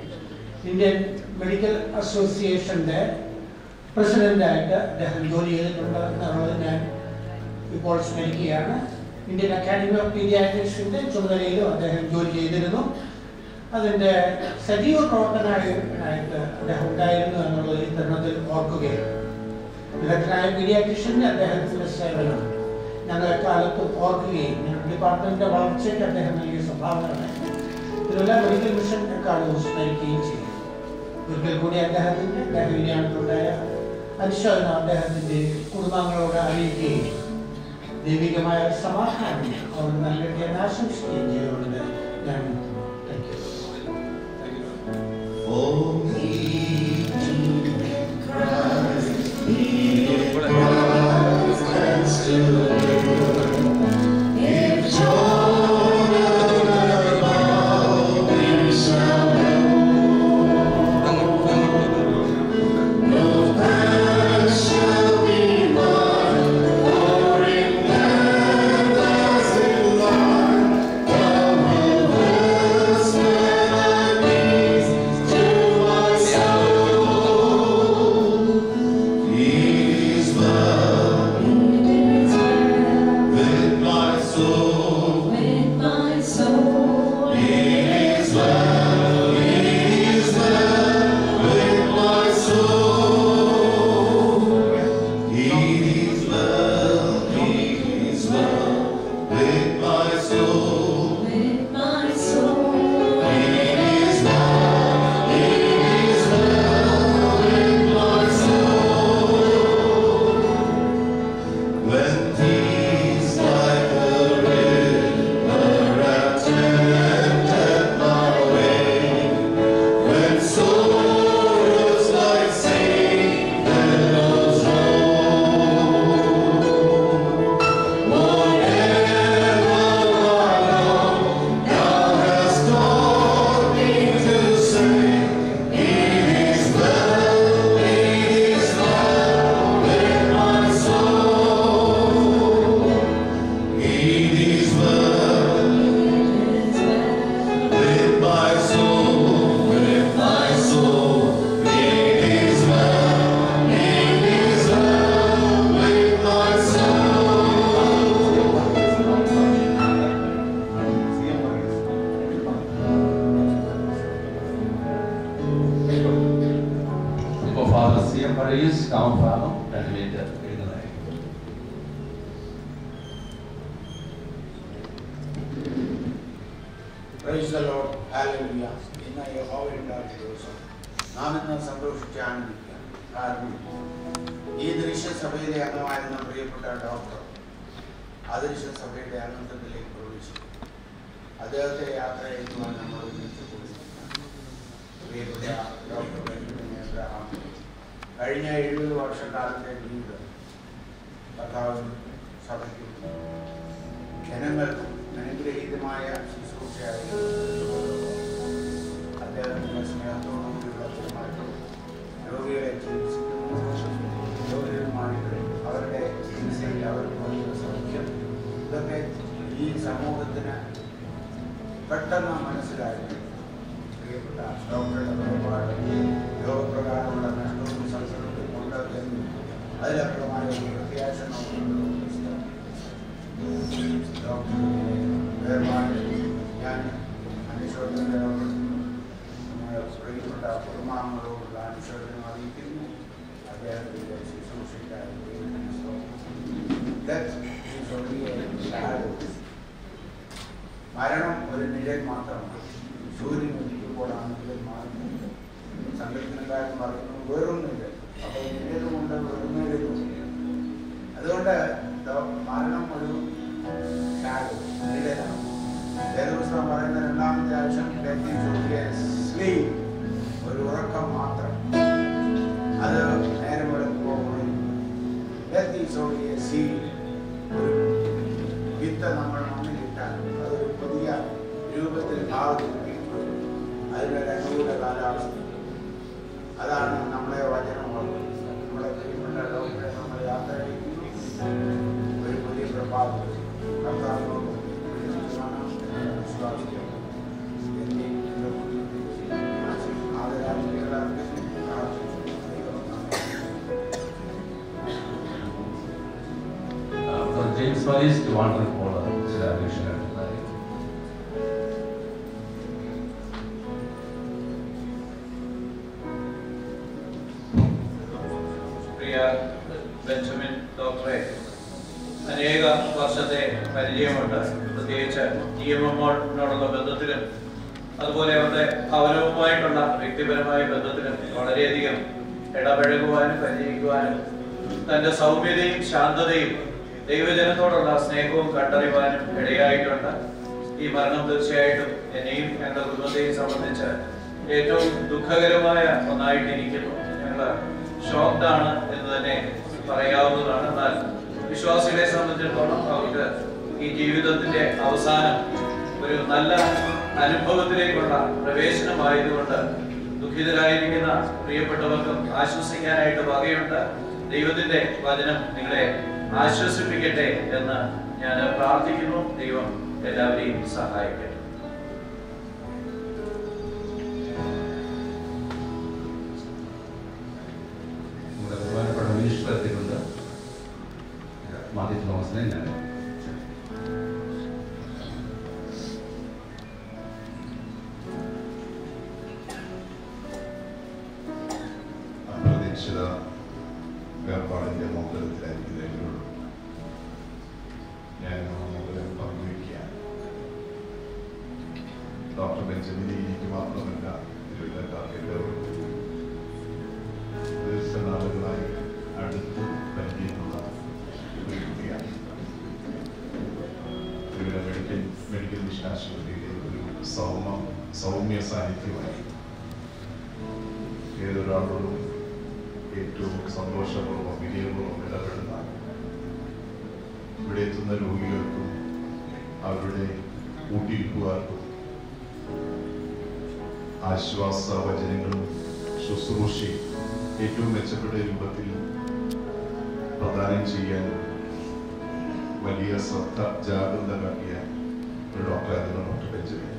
ഇന്ത്യൻ മെഡിക്കൽ അസോസിയേഷന്റെ പ്രസിഡന്റായിട്ട് അദ്ദേഹം ജോലി ചെയ്തിട്ടുണ്ട് എന്നുള്ളത് ഞാൻ ഇപ്പോൾ സ്മരിക്കുകയാണ് ഇന്ത്യൻ അക്കാദമി ഓഫ് പീഡിയാട്രിക്സിന്റെ ചുമതലയിലും അദ്ദേഹം ജോലി ചെയ്തിരുന്നു അതിന്റെ സജീവ പ്രവർത്തനമായിട്ട് അദ്ദേഹം ഉണ്ടായിരുന്നു എന്നുള്ളത് ഈ തരുണത്തിൽ ഓർക്കുകയാണ് വിദഗ്ധനായ പീഡിയാട്രിഷ്യന്റെ അദ്ദേഹത്തിന്റെ സേവനം ഞങ്ങൾ എക്കാലത്തും ഓർക്കുകയും ഞങ്ങളുടെ ഡിപ്പാർട്ട്മെന്റിന്റെ വളർച്ചയ്ക്ക് അദ്ദേഹം നൽകിയ സംഭാവനകളെ തിരുവല്ല മെഡിക്കൽ മിഷൻ എക്കാലവും സ്മരിക്കുകയും ചെയ്യും ഒരിക്കൽ കൂടി അദ്ദേഹത്തിന്റെ അദ്ദേഹത്തിനുണ്ടായ അനുശോചനം അദ്ദേഹത്തിന്റെ കുടുംബാംഗങ്ങളോട് അറിയിക്കുകയും ദൈവികമായ സമാധാനം അവർ നൽകട്ടെ എന്ന് ആശംസിക്കുകയും ചെയ്തുകൊണ്ട് ഞാൻ thank When sorrows like sea, the Lord praise the Lord hallelujah ഇന്ന് യഹോവയുണ്ടാക്കിയ ദിവസം നാം ഇന്ന് സന്തോഷിച്ച് ആനന്ദിക്കാം കാരണം ഈ ദൃശ്യസഭയിലെ അംഗമായിരുന്ന പ്രിയപ്പെട്ട ഡോക്ടർ അദൃശ്യ സഭയുടെ അംഗത്വത്തിലേക്ക് പ്രവേശിച്ചു അദ്ദേഹത്തെ യാത്ര ചെയ്യുവാൻ നമ്മൾ ഒരുമിച്ച് കൂടിയിരിക്കുകയാണ്. പ്രിയപ്പെട്ട ഡോക്ടർ ബെഞ്ചമിൻ എബ്രഹാം കഴിഞ്ഞ എഴുപത് വർഷക്കാലത്തെ ജീവിതം കർത്താവിനും സഭയ്ക്കും ജനങ്ങൾക്കും അനുഗ്രഹീതമായ ശുശ്രൂഷയായി അദ്ദേഹത്തിൻ്റെ സ്നേഹത്തോടുകൂടിയുള്ള പെരുമാറ്റം രോഗികളെ ചികിത്സിക്കുന്നു രോഗികളുമായിട്ട് അവരുടെ ചികിത്സയിൽ അവർക്ക് നൽകുന്ന സൗഖ്യം ഇതൊക്കെ ഈ സമൂഹത്തിന് പെട്ടെന്ന് മനസ്സിലായി പ്രിയപ്പെട്ട ഡോക്ടറുടെ നിലപാട് രോഗപ്രകാരമുള്ള നഷ്ടവും സംസർഗവും ഉണ്ട് എന്ന് അതിലപ്പുറമായ ഒരു പ്രത്യാശ നമുക്കുണ്ട് ഡോക്ടറുടെ വേർപാട് ഞാൻ അനുശോചനയുടെ പ്രിയപ്പെട്ട കുടുംബാംഗങ്ങളോടുള്ള അനുശോചനം അറിയിക്കുന്നു അദ്ദേഹത്തിൻ്റെ ശുശ്രൂഷയ്ക്കായി ദൈവത്തിന് സ്തോത്രം. Death is only a shadow. മരണം ഒരു നിഴൽ മാത്രമാണ് സൂര്യൻ ഉദിക്കുമ്പോഴാണ് നിഴൽ മാറുന്നത് സങ്കല്പനക്കാരൻ പറയുന്നു വെറും നിഴൽ അപ്പോൾ നിഴലുമുണ്ട് വെറും നിഴലുമുണ്ട് അതുകൊണ്ട് ദ- മരണം ഒരു ഷാഡോ നിഴലാണ് വേദപുസ്തകം പറയുന്ന രണ്ടാമത്തെ ആവശ്യം സ്ലീപ് ഒരു ഉറക്കം മാത്രം അത് നേരം വെളുക്കുമ്പോൾ Death is only a seed. ഒരു വിത്ത് നമ്മൾ മണ്ണിലിട്ടാൽ അതൊരു പുതിയ രൂപത്തിൽ ഭാവത്തിൽ പിടിക്കും അതിനൊരു അനുകൂല കാലാവസ്ഥ അതാണ് നമ്മളെ വചനം ഓർക്കുന്നത് നമ്മളെ പ്രിയപ്പെട്ട ഡോക്ടറെ നമ്മൾ യാത്ര ചെയ്യുന്നു ഒരു പുതിയ പ്രഭാതം കർത്താവിനോട് ഒരുമിച്ച് കാണാം എന്ന് വിശ്വാസിക്കുന്നു എന്നീ എൻ്റെ കുടുംബത്തിൽ ആദരാഞ്ജലികൾ അർപ്പിക്കുന്നു പ്രാർത്ഥിക്കുന്നു ദൈവം നമ്മെ Uh, Brother James Wallace, Trivandrum Polar, ചില അപേക്ഷകളുണ്ടായി പ്രിയ ബെഞ്ചമിൻ ഡോക്ടറെ അനേക വർഷത്തെ പരിചയമുണ്ട് പ്രത്യേകിച്ച് ടി എം എമ്മോടിനോടുള്ള ബന്ധത്തിലും അതുപോലെ അവരുടെ ഭവനവുമായിട്ടുള്ള വ്യക്തിപരമായ ബന്ധത്തിലും വളരെയധികം ഇടപഴകുവാനും പരിചയിക്കുവാനും തന്റെ സൗമ്യതയും ശാന്തതയും ദൈവജനത്തോടുള്ള സ്നേഹവും കണ്ടറിയുവാനും ഇടയായിട്ടുണ്ട് ഈ മരണം തീർച്ചയായിട്ടും എന്നെയും എന്റെ കുടുംബത്തെയും സംബന്ധിച്ച് ഏറ്റവും ദുഃഖകരമായ ഒന്നായിട്ട് ഇരിക്കുന്നു ഞങ്ങള് ഷോക്ഡ് ആണ് എന്ന് തന്നെ പറയാവുന്നതാണ് എന്നാൽ വിശ്വാസികളെ സംബന്ധിച്ചിടത്തോളം അവർക്ക് ഈ ജീവിതത്തിന്റെ അവസാനം ഒരു നല്ല അനുഭവത്തിലേക്കുള്ള പ്രവേശനമായതുകൊണ്ട് ദുഃഖിതരായിരിക്കുന്ന പ്രിയപ്പെട്ടവർക്കും ആശ്വസിക്കാനായിട്ട് വകയുണ്ട് ദൈവത്തിന്റെ വചനം നിങ്ങളെ ആശ്വസിപ്പിക്കട്ടെ എന്ന് ഞാൻ പ്രാർത്ഥിക്കുന്നു ദൈവം എല്ലാവരെയും സഹായിക്കട്ടെ നമ്മുടെ ബഹുമാനപ്പെട്ട മിനിസ്റ്റർ എത്തിയിട്ടുണ്ട് മാത്യു തോമസിനെ ഞാൻ അപ്രതീക്ഷിത വേർപാടിന്റെ മൗലത്തിലായിരിക്കുന്ന എന്നോട് ഞാൻ മൗലം പങ്കുവയ്ക്കുകയാണ് ഡോക്ടർ ബെഞ്ചമിനി എനിക്ക് മാത്രമല്ല തിരുവല്ലക്കാർക്ക് എല്ലാവർക്കും ദീർഘനാളുകളായി അടുത്ത് പരിചയമുള്ള ഒരു കുട്ടിയാണ് തിരുവല്ല മെഡിക്കൽ മെഡിക്കൽ മിഷൻ ആശുപത്രിയിലെ ഒരു സൗമ സൗമ്യ സാന്നിധ്യമായി ഏതൊരാളോടും ഏറ്റവും സന്തോഷപൂർവ്വം വിനയപൂർവ്വം ഇടപെടുന്ന ഇവിടെ എത്തുന്ന രോഗികൾക്കും അവരുടെ കൂട്ടിയിരിപ്പുകാർക്കും ആശ്വാസ വചനങ്ങളും ശുശ്രൂഷയും ഏറ്റവും മെച്ചപ്പെട്ട രൂപത്തിൽ പ്രദാനം ചെയ്യാൻ വലിയ ശ്രദ്ധ ജാഗ്രത കാട്ടിയ ഒരു ഡോക്ടറായിരുന്നു ഡോക്ടർ ബെഞ്ചമിൻ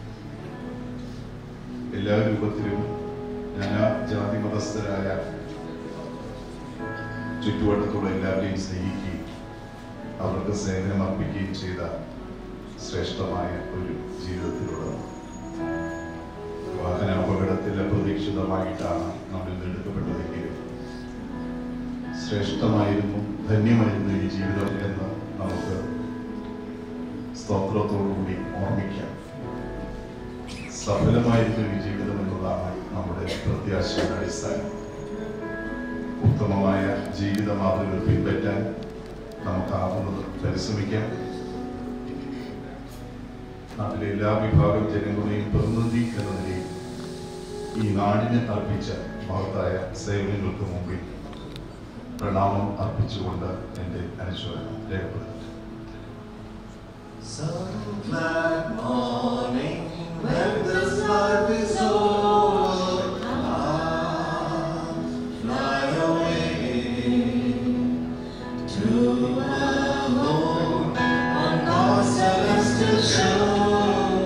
എല്ലാ രൂപത്തിലും നാനാ ജാതി മതസ്ഥരായ ചുറ്റുവട്ടത്തുള്ള എല്ലാവരെയും സ്നേഹിക്കുകയും അവർക്ക് സേവനം അർപ്പിക്കുകയും ചെയ്ത ശ്രേഷ്ഠമായ ഒരു ജീവിതത്തിലുള്ളത് വാഹന അപകടത്തിൽ അപ്രതീക്ഷിതമായിട്ടാണ് നമ്മിൽ നിന്ന് എടുക്കപ്പെട്ടതെങ്കിലും ശ്രേഷ്ഠമായിരുന്നു ധന്യമായിരുന്നു ഈ ജീവിതം എന്ന് നമുക്ക് സ്തോത്രത്തോടുകൂടി ഓർമ്മിക്കാം സഫലമായിരിക്കും ഈ ജീവിതം എന്നുള്ളതാണ് നമ്മുടെ പ്രത്യാശയുടെ അടിസ്ഥാനം ഉത്തമമായ ജീവിത മാതൃകകൾ പിൻപറ്റാൻ നമുക്കാവുന്നത് പരിശ്രമിക്കാം നാട്ടിലെ എല്ലാ വിഭാഗം ജനങ്ങളുടെയും പ്രതിനിധി എന്ന നിലയിൽ ഈ നാടിന് അർപ്പിച്ച മഹത്തായ സേവനങ്ങൾക്ക് മുമ്പിൽ പ്രണാമം അർപ്പിച്ചുകൊണ്ട് എൻ്റെ അനുശോചനം രേഖപ്പെടുത്തി Some glad morning when this life is over, I'll fly away to a home on God's celestial shore.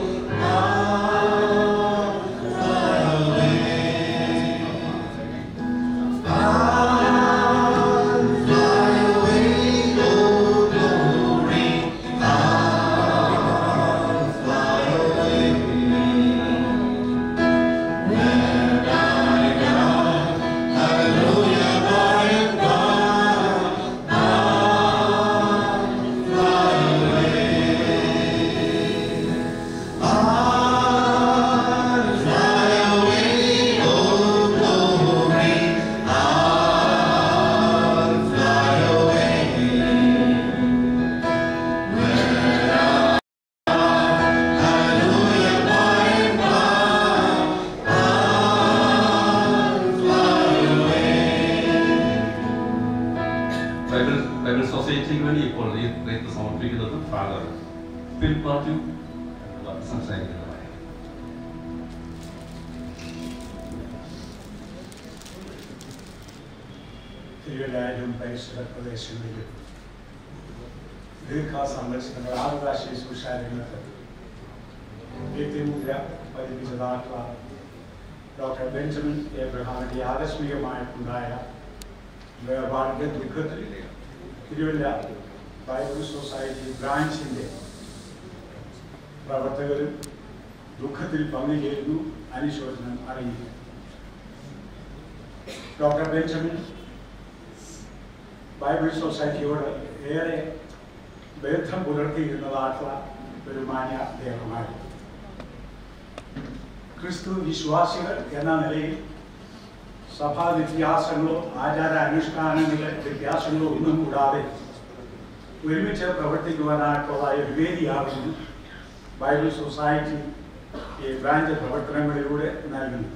I'll fly away. I'll fly away, oh glory. I'll fly away. When I die, hallelujah, by and by, I'll fly away. I'll fly away, oh glory. I'll fly away. When I hallelujah, by and by, I'll fly away. Bible Bible സൊസൈറ്റിക്ക് വേണ്ടി ഇപ്പോൾ ഈ wreath സമർപ്പിക്കുന്നത് father ഫിൽ party സംസാരിക്കുന്നതാണ് തിരുവല്ലായിലും പരിസര പ്രദേശങ്ങളിലും ദീർഘ സന്ദർശനങ്ങൾ ആറുകാശ ശുശ്രൂഷാരംഗത്ത് വ്യക്തിമുദ്ര പതിപ്പിച്ചതായിട്ടുള്ള ഡോക്ടർ ബെഞ്ചമിൻ എബ്രഹാമിന്റെ ആകസ്മികമായിട്ടുണ്ടായ വേർപാടിന്റെ ദുഃഖത്തിൽ തിരുവല്ല ബൈബിൾ സൊസൈറ്റി ബ്രാഞ്ചിന്റെ പ്രവർത്തകരും ദുഃഖത്തിൽ പങ്കുചേരുന്നു അനുശോചനം അറിയിക്കുന്നു ഡോക്ടർ ബെഞ്ചമിൻ ബൈബിൾ സൊസൈറ്റിയോട് ഏറെ ബന്ധം പുലർത്തിയിരുന്നതായിട്ടുള്ള ഒരു മാന്യ ദേഹമായിരുന്നു ക്രിസ്തു വിശ്വാസികൾ എന്ന നിലയിൽ സഭാ വ്യത്യാസങ്ങളോ ആചാര അനുഷ്ഠാനങ്ങളിലെ വ്യത്യാസങ്ങളോ ഒന്നും കൂടാതെ ഒരുമിച്ച് പ്രവർത്തിക്കുവാനായിട്ടുള്ള ഒരു വേദിയാകുന്നു ബൈബിൾ സൊസൈറ്റി ഈ ബ്രാഞ്ച് പ്രവർത്തനങ്ങളിലൂടെ നൽകുന്നു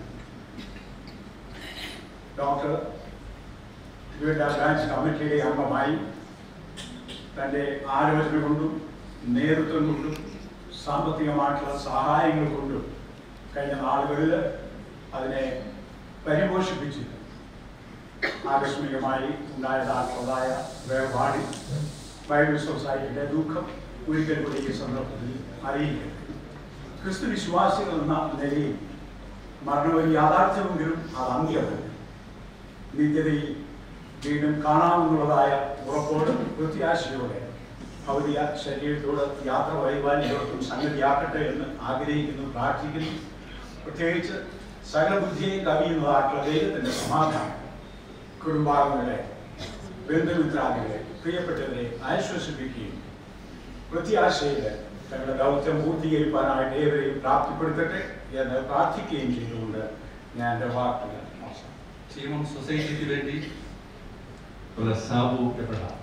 ഡോക്ടർ തിരുവല്ല ബ്രാഞ്ച് കമ്മിറ്റിയുടെ അംഗമായി തൻ്റെ ആലോചന കൊണ്ടും നേതൃത്വം കൊണ്ടും സാമ്പത്തികമായിട്ടുള്ള സഹായങ്ങൾ കൊണ്ടും കഴിഞ്ഞ നാളുകളിൽ അതിനെ പരിപോഷിപ്പിച്ച് ആകസ്മികമായി ഉണ്ടായതായിട്ടുള്ളതായ വേർപാടിൽ ബൈബിൾ സൊസൈറ്റിയുടെ ദുഃഖം ഒരിക്കൽ കൂടി ഈ സന്ദർഭത്തിൽ അറിയിക്കുക ക്രിസ്തു വിശ്വാസികൾ എന്ന നിലയിൽ മരണം ഒരു യാഥാർത്ഥ്യമെങ്കിലും അത് അന്ത്യമല്ല നിത്യതയിൽ വീണ്ടും കാണാമെന്നുള്ളതായ ഉറപ്പോട് പ്രത്യാശയോടെ ഭൗതിക ശരീരത്തോട് യാത്ര വൈകാൻ ഇവർക്കും സംഗതിയാക്കട്ടെ എന്ന് ആഗ്രഹിക്കുന്നു പ്രാർത്ഥിക്കുന്നു പ്രത്യേകിച്ച് സകല ബുദ്ധിയെ കവിയുന്നതായിട്ടുള്ള ദൈവത്തിന്റെ സമാധാനം കുടുംബാംഗങ്ങളെ ബന്ധുമിത്രാദികളെ പ്രിയപ്പെട്ടവരെ ആശ്വസിപ്പിക്കുകയും പ്രത്യാശയിൽ തങ്ങളുടെ ദൗത്യം പൂർത്തീകരിക്കാനായിട്ട് ഏവരെയും പ്രാപ്തിപ്പെടുത്തട്ടെ എന്ന് പ്രാർത്ഥിക്കുകയും ചെയ്തുകൊണ്ട് ഞാൻ എൻ്റെ വാക്കുകൾ അവസാനം ടീമം സൊസൈറ്റിക്ക് വേണ്ടി ഉള്ള സാബു എബ്രഹാം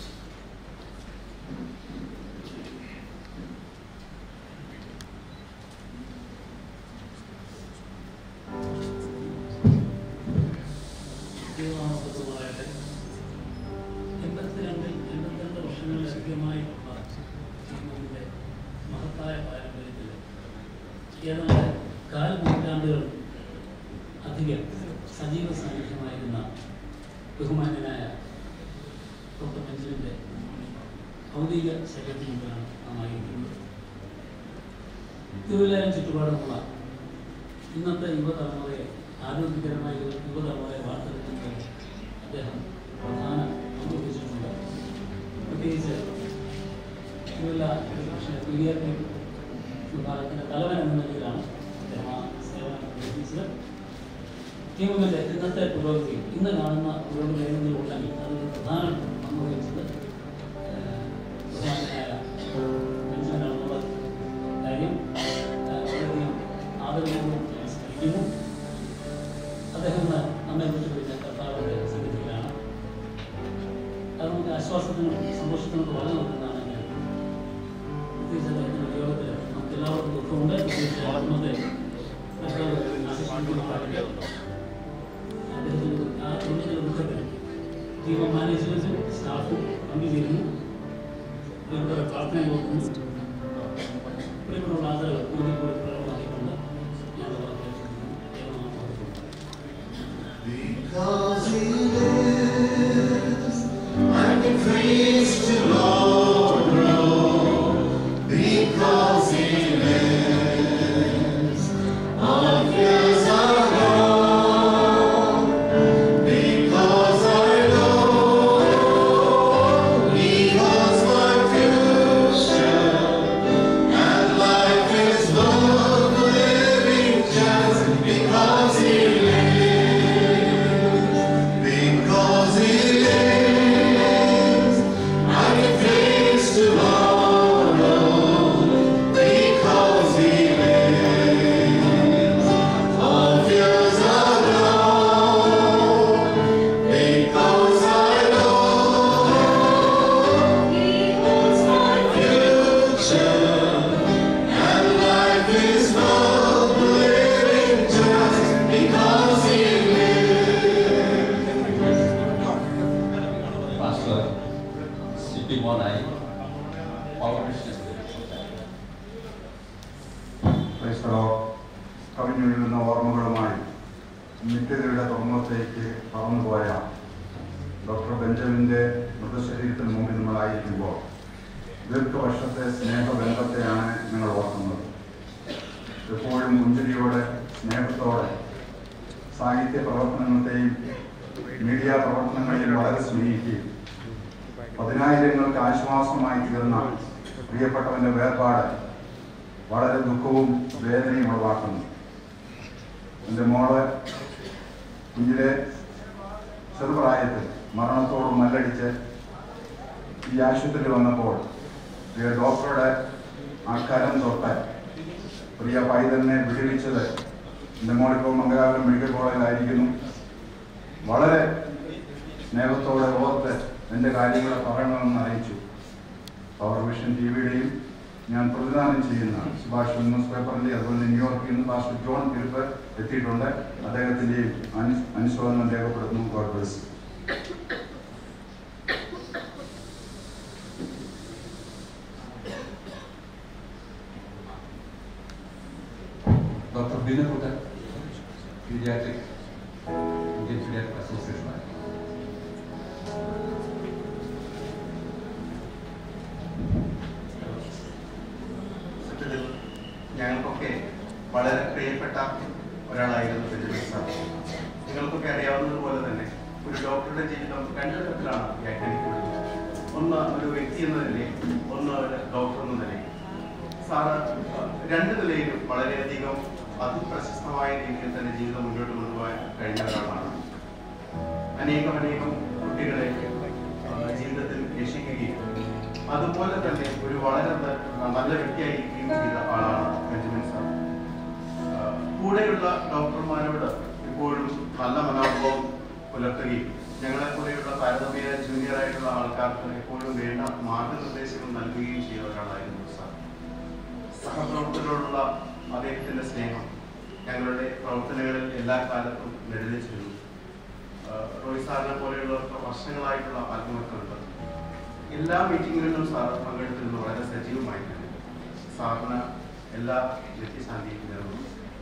ദൈവനാമത്തിലുള്ളതായിട്ട് എൺപത്തിരണ്ടിൽ എൺപത്തിരണ്ട് വർഷങ്ങളിലധികമായിട്ടുള്ള ടീമിൻ്റെ മഹത്തായ പാരമ്പര്യത്തിൽ ഏതാണ്ട് കാൽ നൂറ്റാണ്ടുകൾ അധികം സജീവ സാന്നിധ്യമായിരുന്ന ബഹുമാന്യനായ ഡോക്ടർ ബെഞ്ചമിൻ്റെ ഭൗതിക ശരീരത്തിന് മുമ്പിലാണ് നാം ആയിരിക്കുന്നത് തിരുവല്ലായും ചുറ്റുപാടുമുള്ള ഇന്നത്തെ യുവതലമുറയെ ആരോഗ്യകരമായ യുവ- യുവതലമുറയെ വാർത്തെടുക്കുന്നതിൽ അദ്ദേഹം പ്രധാന പങ്ക് വഹിച്ചിട്ടുണ്ട് പ്രത്യേകിച്ച് തിരുവല്ല കൃഷ്ണ പീഡിയാട്രിക് വിഭാഗത്തിൻ്റെ തലവൻ എന്ന നിലയിലാണ് അദ്ദേഹം ആ സേവനം നിർവഹിച്ചത് ടീമിൻ്റെ ഇന്നത്തെ പുരോഗതി ഇന്ന് കാണുന്ന പുരോഗതി ഏതെങ്കിലും ഉണ്ടെങ്കിൽ അതിൽ പ്രധാന പങ്ക് വഹിച്ചത് ഏഹ്, ബഹുമാന്യനായ ബെഞ്ചമിനാണെന്നുള്ള കാര്യം ഏഹ്, വളരെയധികം ആദരവ് സന്തോഷത്തിനോട് വളരെ നിൽക്കുന്നതാണ് ഞാൻ പ്രത്യേകിച്ച് അദ്ദേഹത്തിൻ്റെ ഉപയോഗത്തിൽ നമുക്ക് എല്ലാവർക്കും ദുഃഖമുണ്ട് പ്രത്യേകിച്ച് ഇന്നത്തെ കർത്താവ് ആശിഷിക്കുന്ന അദ്ദേഹത്തിൻ്റെ ആ കുഞ്ഞിൻ്റെ ദുഃഖത്തിൽ ജീവ മാനേജ്മെൻറ്റും സ്റ്റാഫും പങ്കുചേരുന്നു ഇവരുടെ പ്രാർത്ഥന നോക്കുന്നു പ്രിയമുള്ള ആദരവ് കൂടി കൂടി പ്രകടമാക്കിക്കൊണ്ട് ഞാൻ Because he lives, I can praise to Lord grow. Because he lives, all fears are gone. Because I know he holds my future, and life is worth living just because he lives. Because he lives, I can face tomorrow. Because he lives, all fears are gone. Because I know he holds my future, and life is worth living just because he pastor C T Monayi പൗർണിഷ്ണ ക്രൈസ്തവോ കവിഞ്ഞൊഴുകുന്ന ഓർമ്മകളുമായി നിത്യതയുടെ തുറമുഖത്തേക്ക് പറന്നുപോയ doctor ബെഞ്ചമിൻ്റെ മൃതശരീരത്തിന് മുമ്പിൽ നമ്മളായിരിക്കുമ്പോൾ ദീർഘവർഷത്തെ സ്നേഹബന്ധത്തെയാണ് നിങ്ങൾ ഓർക്കുന്നത് എപ്പോഴും പുഞ്ചിരിയോടെ സ്നേഹത്തോടെ സാഹിത്യ പ്രവർത്തനങ്ങളെയും മീഡിയ പ്രവർത്തനങ്ങളെയും വളരെ സ്നേഹിക്കുകയും പതിനായിരങ്ങൾക്ക് ആശ്വാസമായി തീർന്ന പ്രിയപ്പെട്ടവന്റെ വേർപാട് വളരെ ദുഃഖവും വേദനയും ഉളവാക്കുന്നു എൻ്റെ മോള് കുഞ്ഞിലെ ചെറുപ്രായത്തിൽ മരണത്തോട് മല്ലടിച്ച് ഈ ആശുപത്രിയിൽ വന്നപ്പോൾ പ്രിയ ഡോക്ടറുടെ ആ കരം തൊട്ട് പ്രിയ പൈതലിനെ വിടുവിച്ചത് എൻ്റെ മോളിപ്പോൾ മംഗലാപുരം മെഡിക്കൽ കോളേജിലായിരിക്കുന്നു വളരെ സ്നേഹത്തോടെ ഓർത്ത് എൻ്റെ കാര്യങ്ങളെ പറയണമെന്ന് അറിയിച്ചു പവർ വിഷൻ ടി വിയുടെയും ഞാൻ പ്രതിദാനം ചെയ്യുന്ന സുഭാഷ് ന്യൂസ് പേപ്പറിൻ്റെ അതുപോലെ ന്യൂയോർക്കിൽ നിന്ന് പാസ്റ്റർ ജോൺ ഫിലിപ്പ് എത്തിയിട്ടുണ്ട് അദ്ദേഹത്തിൻ്റെയും അനു അനുശോചനം രേഖപ്പെടുത്തുന്നു God bless doctor Binukuttan pediatric Indian pediatric association സത്യത്തിൽ ഞങ്ങൾക്കൊക്കെ വളരെ പ്രിയപ്പെട്ട ഒരാളായിരുന്നു ബെഞ്ചമിൻ സാർ നിങ്ങൾക്കൊക്കെ അറിയാവുന്നതുപോലെ തന്നെ ഒരു ഡോക്ടറുടെ ജീവിതം രണ്ട് തരത്തിലാണ് വ്യാഖ്യാനിക്കപ്പെടുന്നത് ഒന്ന് ഒരു വ്യക്തി എന്ന നിലയിൽ ഒന്ന് ഒരു ഡോക്ടർ എന്ന നിലയിൽ സാറ് രണ്ട് നിലയിലും വളരെയധികം അതിപ്രശസ്തമായ രീതിയിൽ തന്നെ ജീവിതം മുന്നോട്ട് കൊണ്ടുപോകാൻ കഴിഞ്ഞ ഒരാളാണ് അനേകം അനേകം കുട്ടികളെ ആ, ജീവിതത്തിൽ രക്ഷിക്കുകയും അതുപോലെ തന്നെ ഒരു വളരെ ന- നല്ല വ്യക്തിയായിരിക്കുകയും ചെയ്ത ആളാണ് ബെഞ്ചമിൻ സാർ ആ, കൂടെയുള്ള ഡോക്ടർമാരോട് എപ്പോഴും നല്ല മനോഭാവം പുലർത്തുകയും ഞങ്ങളെ പോലെയുള്ള താരതമ്യ ജൂനിയർ ആയിട്ടുള്ള ആൾക്കാർക്ക് എപ്പോഴും വേണ്ട മാർഗനിർദ്ദേശങ്ങൾ നൽകുകയും ചെയ്ത ഒരാളായിരുന്നു സാർ സഹപ്രവർത്തകരോടുള്ള അദ്ദേഹത്തിന്റെ സ്നേഹം ഞങ്ങളുടെ പ്രവർത്തനങ്ങളിൽ എല്ലാ കാലത്തും നിഴലിച്ചിരുന്നു ആ, റോയ് സാറിനെ പോലെയുള്ളവർക്ക് വർഷങ്ങളായിട്ടുള്ള ആത്മഹത്യയുണ്ട് എല്ലാ മീറ്റിങ്ങുകളിലും സാർ പങ്കെടുത്തിരുന്നു വളരെ സജീവമായിട്ടുണ്ട് സാറിന് എല്ലാ വ്യക്തിശാന്തിയും നേർന്നു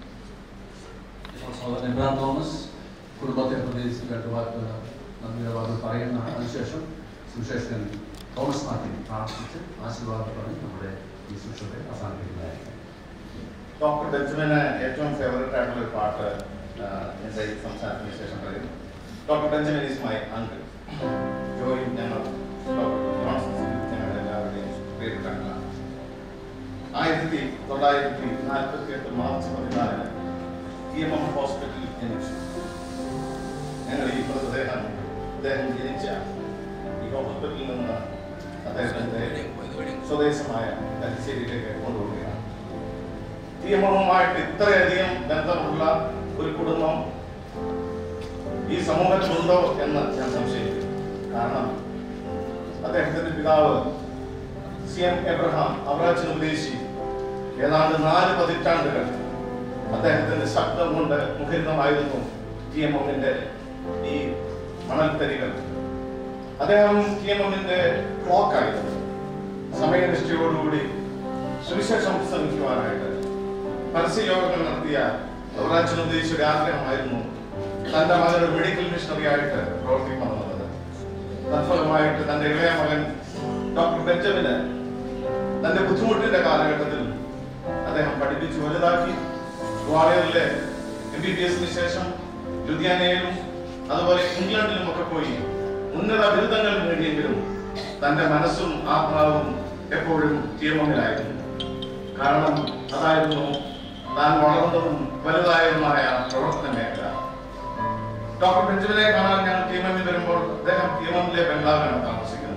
സഹോദരൻ എബ്രാം തോമസ് കുടുംബത്തെ പ്രതിനിധിച്ച് രണ്ട് വാക്ക് നന്ദിയുടെ വാക്ക് പറയുന്ന അതിനുശേഷം സുശേഷൻ തോമസ് മാർട്ടിൻ പ്രാർത്ഥിച്ച് ആശീർവാദം പറഞ്ഞ് നമ്മുടെ ഈ ശുശ്രൂഷയെ അവസാനിപ്പിക്കുന്നതായിരിക്കും ഡോക്ടർ ബെഞ്ചമിന് ഏറ്റവും ഫേവറേറ്റ് ആയിട്ടുള്ള ഒരു പാട്ട് ആ, എൻ്റെ ഈ സംസാരത്തിന് ശേഷം പറയും doctor Benjamin is my uncle Joy ഞങ്ങൾ ഡോക്ടർ ജോൺസൺ ഞങ്ങളുടെ എല്ലാവരുടെയും പ്രിയപ്പെട്ട ആയിരത്തി തൊള്ളായിരത്തി നാൽപ്പത്തി എട്ട് മാർച്ച് പതിനാലിന് ഇ എം എം ഹോസ്പിറ്റലിൽ ജനിച്ചു ഞങ്ങൾ ഈ മൃതദേഹം അദ്ദേഹം ജനിച്ച ഈ ഹോസ്പിറ്റലിൽ നിന്ന് അദ്ദേഹത്തിന്റെ സ്വദേശമായ തലശ്ശേരിയിലേക്ക് കൊണ്ടുപോവുകയാണ് നിയമവുമായിട്ട് ഇത്രയധികം ബന്ധമുള്ള ഒരു കുടുംബം ഈ സമൂഹത്തിലുണ്ടോ എന്ന് ഞാൻ സംശയിക്കുന്നു കാരണം അദ്ദേഹത്തിന്റെ പിതാവ് സി എം എബ്രഹാം അവറാച്ചൻ ഉപദേശി ഏതാണ്ട് നാല് പതിറ്റാണ്ടുകൾ അദ്ദേഹത്തിന്റെ ശബ്ദം കൊണ്ട് മുഖരിതമായിരുന്നു ടി എം എമ്മിന്റെ ഈ മണൽത്തരികൾ അദ്ദേഹം ടി എം എമ്മിന്റെ ക്ലോക്കായിരുന്നു സമയനിഷ്ഠയോടുകൂടി സുവിശേഷം പ്രസംഗിക്കുവാനായിട്ട് പരസ്യയോഗങ്ങൾ നടത്തിയ അവറാച്ചൻ ഉപദേശിയുടെ ആഗ്രഹമായിരുന്നു തന്റെ മകൻ ഒരു മെഡിക്കൽ മിഷണറി ആയിട്ട് പ്രവർത്തിക്കണമെന്നുള്ളത് തത്ഫലമായിട്ട് തന്റെ ഇളയ മകൻ ഡോക്ടർ ബെഞ്ചമിന് തന്റെ ബുദ്ധിമുട്ടിന്റെ കാലഘട്ടത്തിൽ അദ്ദേഹം പഠിപ്പിച്ചു വലുതാക്കി ഗ്വാളിയറിലെ എം ബി ബി എസിന് ശേഷം ലുധിയാനയിലും അതുപോലെ ഇംഗ്ലണ്ടിലും ഒക്കെ പോയി ഉന്നത ബിരുദങ്ങൾ നേടിയെങ്കിലും തന്റെ മനസ്സും ആത്മാവും എപ്പോഴും തീർമ്മമിലായിരുന്നു കാരണം അതായിരുന്നു താൻ വളർന്നതും വലുതായതുമായ പ്രവർത്തന മേഖല ഡോക്ടർ ബെഞ്ചമിനെ കാണാൻ ഞങ്ങൾ ടീമിൽ വരുമ്പോൾ അദ്ദേഹം ടീമിലെ ബംഗ്ലാവിലാണ് താമസിക്കുന്നത്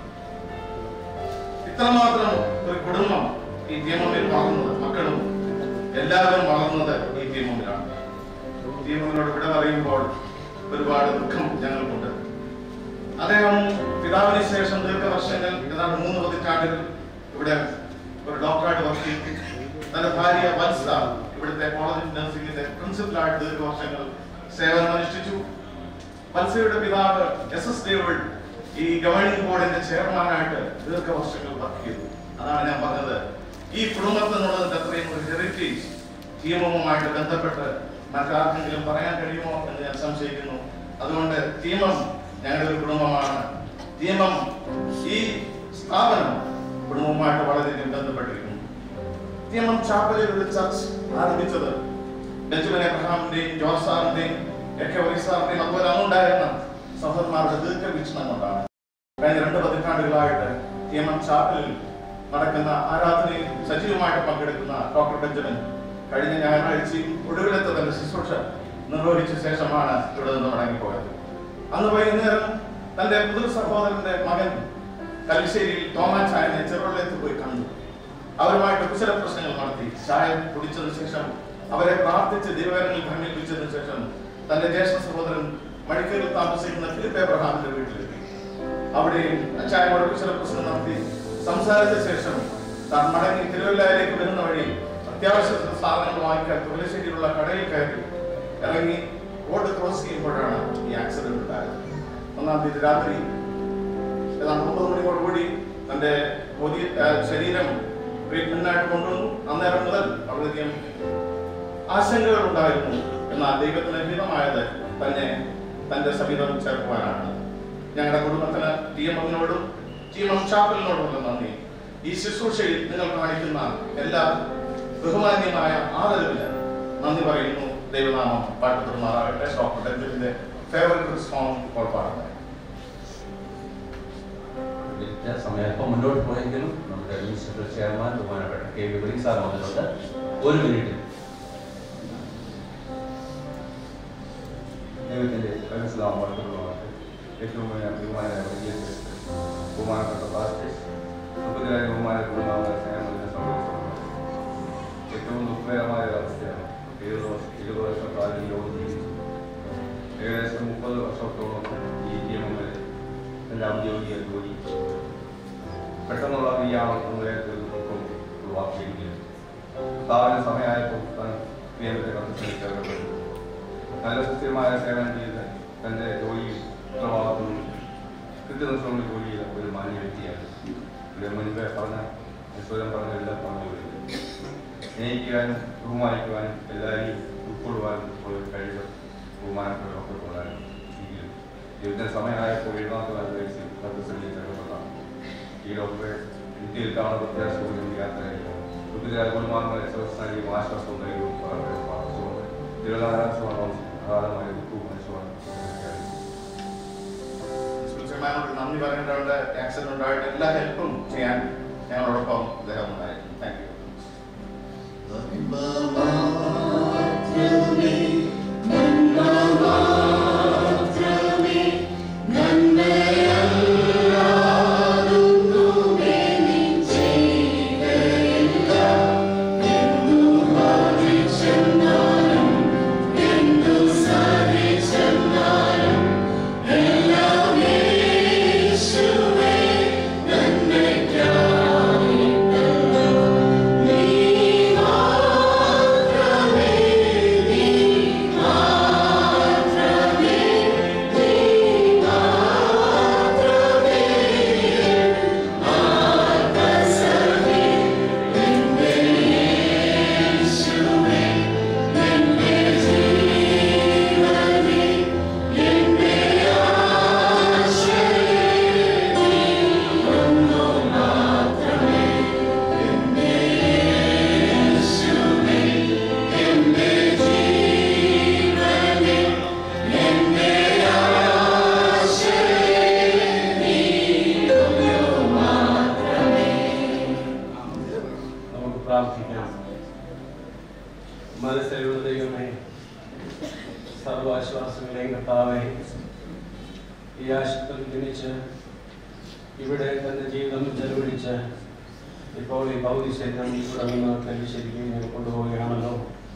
ഇത്രമാത്രം ഒരു കുടുംബം ഈ ടീമിൽ വളർന്നത് മക്കളും എല്ലാവരും വളർന്നത് ഈ ടീമിലാണ് ടീമിനോട് വിട പറയുമ്പോൾ ഒരുപാട് ദുഃഖം ഞങ്ങൾക്കുണ്ട് അദ്ദേഹം പിതാവിന് ശേഷം ദീർഘവർഷങ്ങൾ ഏതാണ്ട് മൂന്ന് പതിറ്റാണ്ടുകൾ ഇവിടെ ഒരു ഡോക്ടറായിട്ട് വർക്ക് ചെയ്തു തന്റെ ഭാര്യ വത്സ ഇവിടുത്തെ കോളേജ് ഓഫ് നഴ്സിംഗിന്റെ പ്രിൻസിപ്പലായിട്ട് ദീർഘവർഷങ്ങൾ സേവനം അനുഷ്ഠിച്ചു വത്സയുടെ പിതാവ് എസ് എസ് ഡേവിഡ് ഈ ഗവേണിംഗ് ബോർഡിന്റെ ചെയർമാനായിട്ട് ദീർഘവർഷങ്ങൾ വർക്ക് ചെയ്തു അതാണ് ഞാൻ പറഞ്ഞത് ഈ കുടുംബത്തിനുള്ളത് അത്രയും ഒരു ഹെറിറ്റേജ് ടീമുമായിട്ട് ബന്ധപ്പെട്ട് മറ്റാർക്കെങ്കിലും പറയാൻ കഴിയുമോ എന്ന് ഞാൻ സംശയിക്കുന്നു അതുകൊണ്ട് ടീമം ഞങ്ങളുടെ ഒരു കുടുംബമാണ് ടീമം ഈ സ്ഥാപനം കുടുംബവുമായിട്ട് വളരെയധികം ബന്ധപ്പെട്ടിരിക്കുന്നു ടീമം ചാപ്പലിൽ ഒരു ചർച്ച് ആരംഭിച്ചത് ബെഞ്ചമിൻ എബ്രഹാമിന്റെയും ജോർജ് സാറിന്റെയും ഒക്കെ ഒറീസാറിന്റെയും അതുപോലെ അന്നുണ്ടായിരുന്ന സഹോദരന്മാരുടെ ദീർഘവീക്ഷണം കൊണ്ടാണ് കഴിഞ്ഞ രണ്ട് പതിറ്റാണ്ടുകളായിട്ട് ടീമം ചാപ്പലിൽ നടക്കുന്ന ആരാധനയിൽ സജീവമായിട്ട് പങ്കെടുക്കുന്ന ഡോക്ടർ ബെഞ്ചമിൻ കഴിഞ്ഞ ഞായറാഴ്ചയും ഒടുവിലത്തെ തന്റെ ശുശ്രൂഷ നിർവഹിച്ച ശേഷമാണ് ഇവിടെ നിന്ന് മടങ്ങിപ്പോയത് അന്ന് വൈകുന്നേരം തന്റെ പുതു സഹോദരന്റെ മകൻ കലിശ്ശേരിയിൽ തോമാ ചായനെ ചെറുവള്ളത്ത് പോയി കണ്ടു അവരുമായിട്ട് കുശല പ്രശ്നങ്ങൾ നടത്തി ചായ കുടിച്ചതിന് ശേഷം അവരെ പ്രാർത്ഥിച്ച് ദൈവകരങ്ങളിൽ ഭംഗിപ്പിച്ചതിന് ശേഷം തന്റെ ജ്യേഷ്ഠ സഹോദരൻ മടിക്കേറിൽ താമസിക്കുന്ന ഫിലിപ്പ് എബ്രഹാമിന്റെ വീട്ടിലെത്തി അവിടെ അച്ചായനോട് കുശല പ്രശ്നം നടത്തി സംസാരിച്ച ശേഷം താൻ മടങ്ങി തിരുവല്ലയിലേക്ക് വരുന്ന വഴി അത്യാവശ്യ സാധനങ്ങൾ വാങ്ങിക്കാൻ തുലശ്ശേരിയിലുള്ള കടയിൽ കയറി ഇറങ്ങി റോഡ് ക്രോസ് ചെയ്യുമ്പോഴാണ് ഈ ആക്സിഡന്റ് ഉണ്ടായത് ഒന്നാം തീയതി രാത്രി ഏതാണ്ട് ഒമ്പത് മണിയോടുകൂടി തന്റെ പുതിയ ആ, ശരീരം ട്രീറ്റ്മെന്റിനായിട്ട് കൊണ്ടുവന്നു അന്നേരം മുതൽ വളരെയധികം ആശങ്കകൾ ഉണ്ടായിരുന്നു എന്നാൽ ദൈവത്തിന് ഹിതമായത് തന്നെ തന്റെ സമീപം ചേർക്കുവാനാണ് ഞങ്ങളുടെ കുടുംബത്തിന് ടി എം എമ്മിനോടും ടി എം എം ചാപ്പലിനോടുമുള്ള നന്ദി ഈ ശുശ്രൂഷയിൽ നിങ്ങൾ കാണിക്കുന്ന എല്ലാ ബഹുമാന്യമായ ആദരവിന് നന്ദി പറയുന്നു ദൈവനാമം പാട്ടുപെടുമാറാകട്ടെ ഡോക്ടർ ബെഞ്ചമിന്റെ ഫേവറേറ്റ് സോങ് ഇപ്പോൾ പാടുന്നത് വിളിച്ച സമയം അല്പം മുന്നോട്ട് പോയെങ്കിലും നമ്മുടെ അഡ്മിനിസ്ട്രേറ്റീവ് ചെയർമാൻ ബഹുമാനപ്പെട്ട കെ വി ബലി സാർ വന്നിട്ടുണ്ട് ഒരു മിനിറ്റ് ദൈവത്തിൻ്റെ മനസ്സിലാവാൻ പാടുള്ളവർക്ക് ഏറ്റവും വലിയ ബഹുമാനായ വലിയ ബഹുമാനപ്പെട്ട പാസ്റ്റേഴ്സ് മുപ്പതിനായ ബഹുമാന കുടുംബാംഗ സ്നേഹമതിനെ സംബന്ധിച്ചിടത്തോളം ഏറ്റവും ദുഃഖകരമായ ഒരു അവസ്ഥയാണ് ഇരുപത് വർഷം ഇരുപത് വർഷം കാലം ഈ ലോകം ജീവിച്ചു ഏകദേശം മുപ്പത് വർഷത്തോളം ഈ നിയമങ്ങളിൽ എൻ്റെ ഔദ്യോഗിക ജോലി പെട്ടെന്നുള്ള ഈ ആളുകളെ ദുഃഖം ഉളവാക്കിയിരിക്കുന്നു സ്ഥാപന സമയമായപ്പോൾ താൻ നിയമത്തെ കത്ത് നല്ല സുസ്ഥിരമായ സേവനം ചെയ്ത് തൻ്റെ ജോലി ഉത്തരവാദിത്വം കൃത്യനിഷ്ഠമുള്ള ജോലി ചെയ്ത ഒരു മാന്യ വ്യക്തിയാണ് ഇവിടെ മുൻപേ പറഞ്ഞ ഈശ്വരൻ പറഞ്ഞ എല്ലാം പറഞ്ഞു വരുന്നത് സ്നേഹിക്കുവാനും ബഹുമാനിക്കുവാനും എല്ലാവരെയും ഉൾക്കൊള്ളുവാനും ഉള്ള ഒരു കഴിവ് ബഹുമാനപ്പെട്ട ഡോക്ടർക്കുണ്ടായിരുന്നു എങ്കിലും ജീവിതത്തിന് സമയമായപ്പോൾ എഴുതാത്ത വയസ്സിൽ സദസ്സിൽ ചേർന്നതാണ് ഈ ഡോക്ടറെ ഇന്ത്യയിൽ കാണുന്ന പ്രത്യാശയോടും യാത്ര ചെയ്യുന്നു കുട്ടികളെ കുടുംബാംഗങ്ങളെ സ്വസ്ഥാനിയും ആശ്വാസവും നൽകും പ്രാർത്ഥിച്ചുകൊണ്ട് തിരുവനന്തപുരം അഗാധമായ ദുഃഖവും മനസ്സുമാണ് ചെയർമാനോട് നന്ദി പറയേണ്ടതുണ്ട് ആക്സിഡന്റ് ഉണ്ടായിട്ട് എല്ലാ ഹെൽപ്പും ചെയ്യാൻ ഞങ്ങളോടൊപ്പം അദ്ദേഹം ഉണ്ടായിരുന്നു താങ്ക് യു എല്ലാം യേശുവേ ഈ ആശുപത്രിയിൽ ജനിച്ച് ഇവിടെ തന്റെ ജീവിതം ചെലവഴിച്ച് ഇപ്പോൾ ഈ ഭൗതിക ശരീരം ഇവിടെ നിന്ന് കല്ലിശ്ശേരിക്ക് ഞങ്ങൾ കൊണ്ടുപോവുകയാണല്ലോ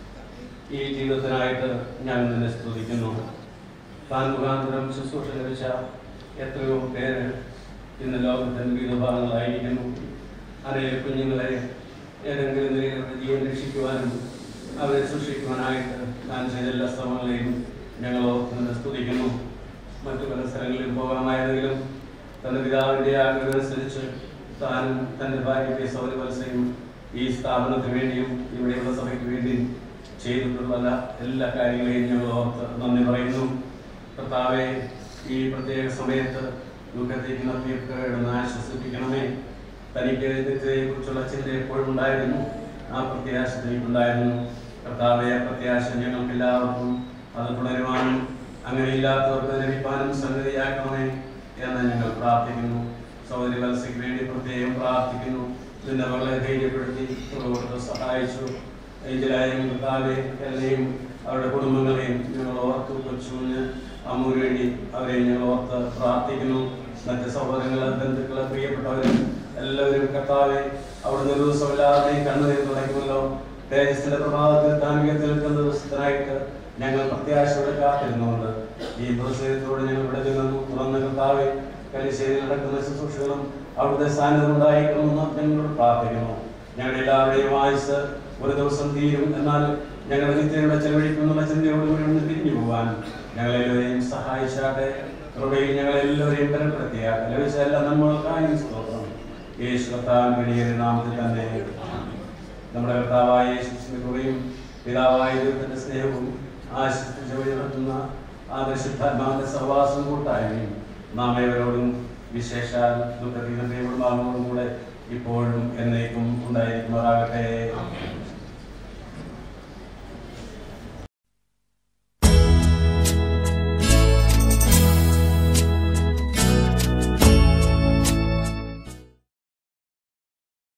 ഈ ജീവിതത്തിനായിട്ട് ഞാൻ നിന്നെ സ്തുതിക്കുന്നു താൻ മുഖാന്തരം ശുശ്രൂഷ ലഭിച്ച എത്രയോ പേര് ഇന്ന് ലോകത്തിന്റെ വിവിധ ഭാഗങ്ങളായിരിക്കുന്നു അനേക കുഞ്ഞുങ്ങളെ ഏതെങ്കിലും നിലയിൽ അവരുടെ ജീവൻ രക്ഷിക്കുവാനും അവരെ സൂക്ഷിക്കുവാനായിട്ട് താൻ ചെയ്ത എല്ലാ ശ്രമങ്ങളെയും ഞങ്ങൾ ഓർത്തുനിന്ന് സ്തുതിക്കുന്നു മറ്റു പല സ്ഥലങ്ങളിൽ പോകാമായിരുന്നെങ്കിലും തന്റെ പിതാവിന്റെ ആഗ്രഹം അനുസരിച്ച് താനും തന്റെ ഭാര്യയുടെ സൗരവത്സയും ഈ സ്ഥാപനത്തിന് വേണ്ടിയും ഇവിടെയുള്ള സഭയ്ക്ക് വേണ്ടിയും ചെയ്തിട്ടുള്ള എല്ലാ കാര്യങ്ങളെയും ഞങ്ങൾ ഓർത്ത് നന്ദി പറയുന്നു കർത്താവെ ഈ പ്രത്യേക സമയത്ത് ദുഃഖത്തേക്ക് നിർത്തിയിടുന്ന ആശ്വസിപ്പിക്കണമേ തനിക്ക് നിത്യതയെ കുറിച്ചുള്ള ചിന്ത എപ്പോഴും ഉണ്ടായിരുന്നു ആ പ്രത്യാശ തനിക്കുണ്ടായിരുന്നു കർത്താവെ ആ പ്രത്യാശ ഞങ്ങൾക്ക് എല്ലാവർക്കും അത് തുടരുവാനും അങ്ങനെ ഇല്ലാത്തവർക്ക് ലഭിക്കാനും സംഗതിയാക്കണമേ എന്ന് ഞങ്ങൾ പ്രാർത്ഥിക്കുന്നു സൗദരി വത്സയ്ക്ക് വേണ്ടി പ്രത്യേകം പ്രാർത്ഥിക്കുന്നു ഇതിന്റെ മകളെ ധൈര്യപ്പെടുത്തി പുറകോട്ട് സഹായിച്ചു ഏഞ്ചലായും കർത്താവെ എന്നെയും അവരുടെ കുടുംബങ്ങളെയും ഞങ്ങൾ ഓർത്തു കൊച്ചുവിന് അമ്മൂന് വേണ്ടി അവരെ ഞങ്ങൾ ഓർത്ത് പ്രാർത്ഥിക്കുന്നു മറ്റ് സഹോദരങ്ങളെ ബന്ധുക്കളെ പ്രിയപ്പെട്ടവരും എല്ലാവരും കർത്താവെ അവിടെ ഒരു ദിവസമില്ലാതെയും കണ്ണുനീർ തുടയ്ക്കുമല്ലോ തേജസ്സിന്റെ പ്രഭാതത്തിൽ താമികത്തിൽ നിൽക്കുന്ന ദിവസത്തിനായിട്ട് ഞങ്ങൾ പ്രത്യാശയോടെ കാത്തിരുന്നുകൊണ്ട് ഈ ദിവസത്തോടെ ഞങ്ങൾ ഇവിടെ നിന്നു തുറന്ന കർത്താവെ കലിശ്ശേരി നടക്കുന്ന ശുശ്രൂഷകളും അവിടുത്തെ സാന്നിധ്യം ഉണ്ടായിരിക്കണമെന്ന് ഞങ്ങളോട് പ്രാർത്ഥിക്കുന്നു ഞങ്ങളുടെ എല്ലാവരുടെയും ആയുസ് ഒരു ദിവസം തീരും എന്നാൽ ഞങ്ങൾ നിത്യയുടെ ചെലവഴിക്കുന്നുള്ള ചിന്തയോടുകൂടി ഒന്ന് തിരിഞ്ഞു പോകാൻ ഞങ്ങളെല്ലാവരെയും സഹായിച്ചാട്ടെ കൃപയിൽ ഞങ്ങളെല്ലാവരെയും ബലപ്പെടുത്തിയാട്ടെ ലഭിച്ച എല്ലാ നമ്മൾക്കായും സ്തോത്രം യേശു കർത്താവിൻ വലിയ നാമത്തിൽ തന്നെ നമ്മുടെ കർത്താവായ യേശുവിന്റെ കൃപയും പിതാവായ ദൈവത്തിന്റെ സ്നേഹവും ആശിപ്പിച്ച് വഴി നടത്തുന്ന ആ പരിശുദ്ധാത്മാവിന്റെ സഹവാസം കൂട്ടായ്മയും നാം ഏവരോടും വിശേഷാൽ ദുഃഖത്തിൽ കുടുംബാംഗങ്ങളോടും കൂടെ ഇപ്പോഴും എന്നേക്കും ഉണ്ടായിരിക്കുമാറാകട്ടെ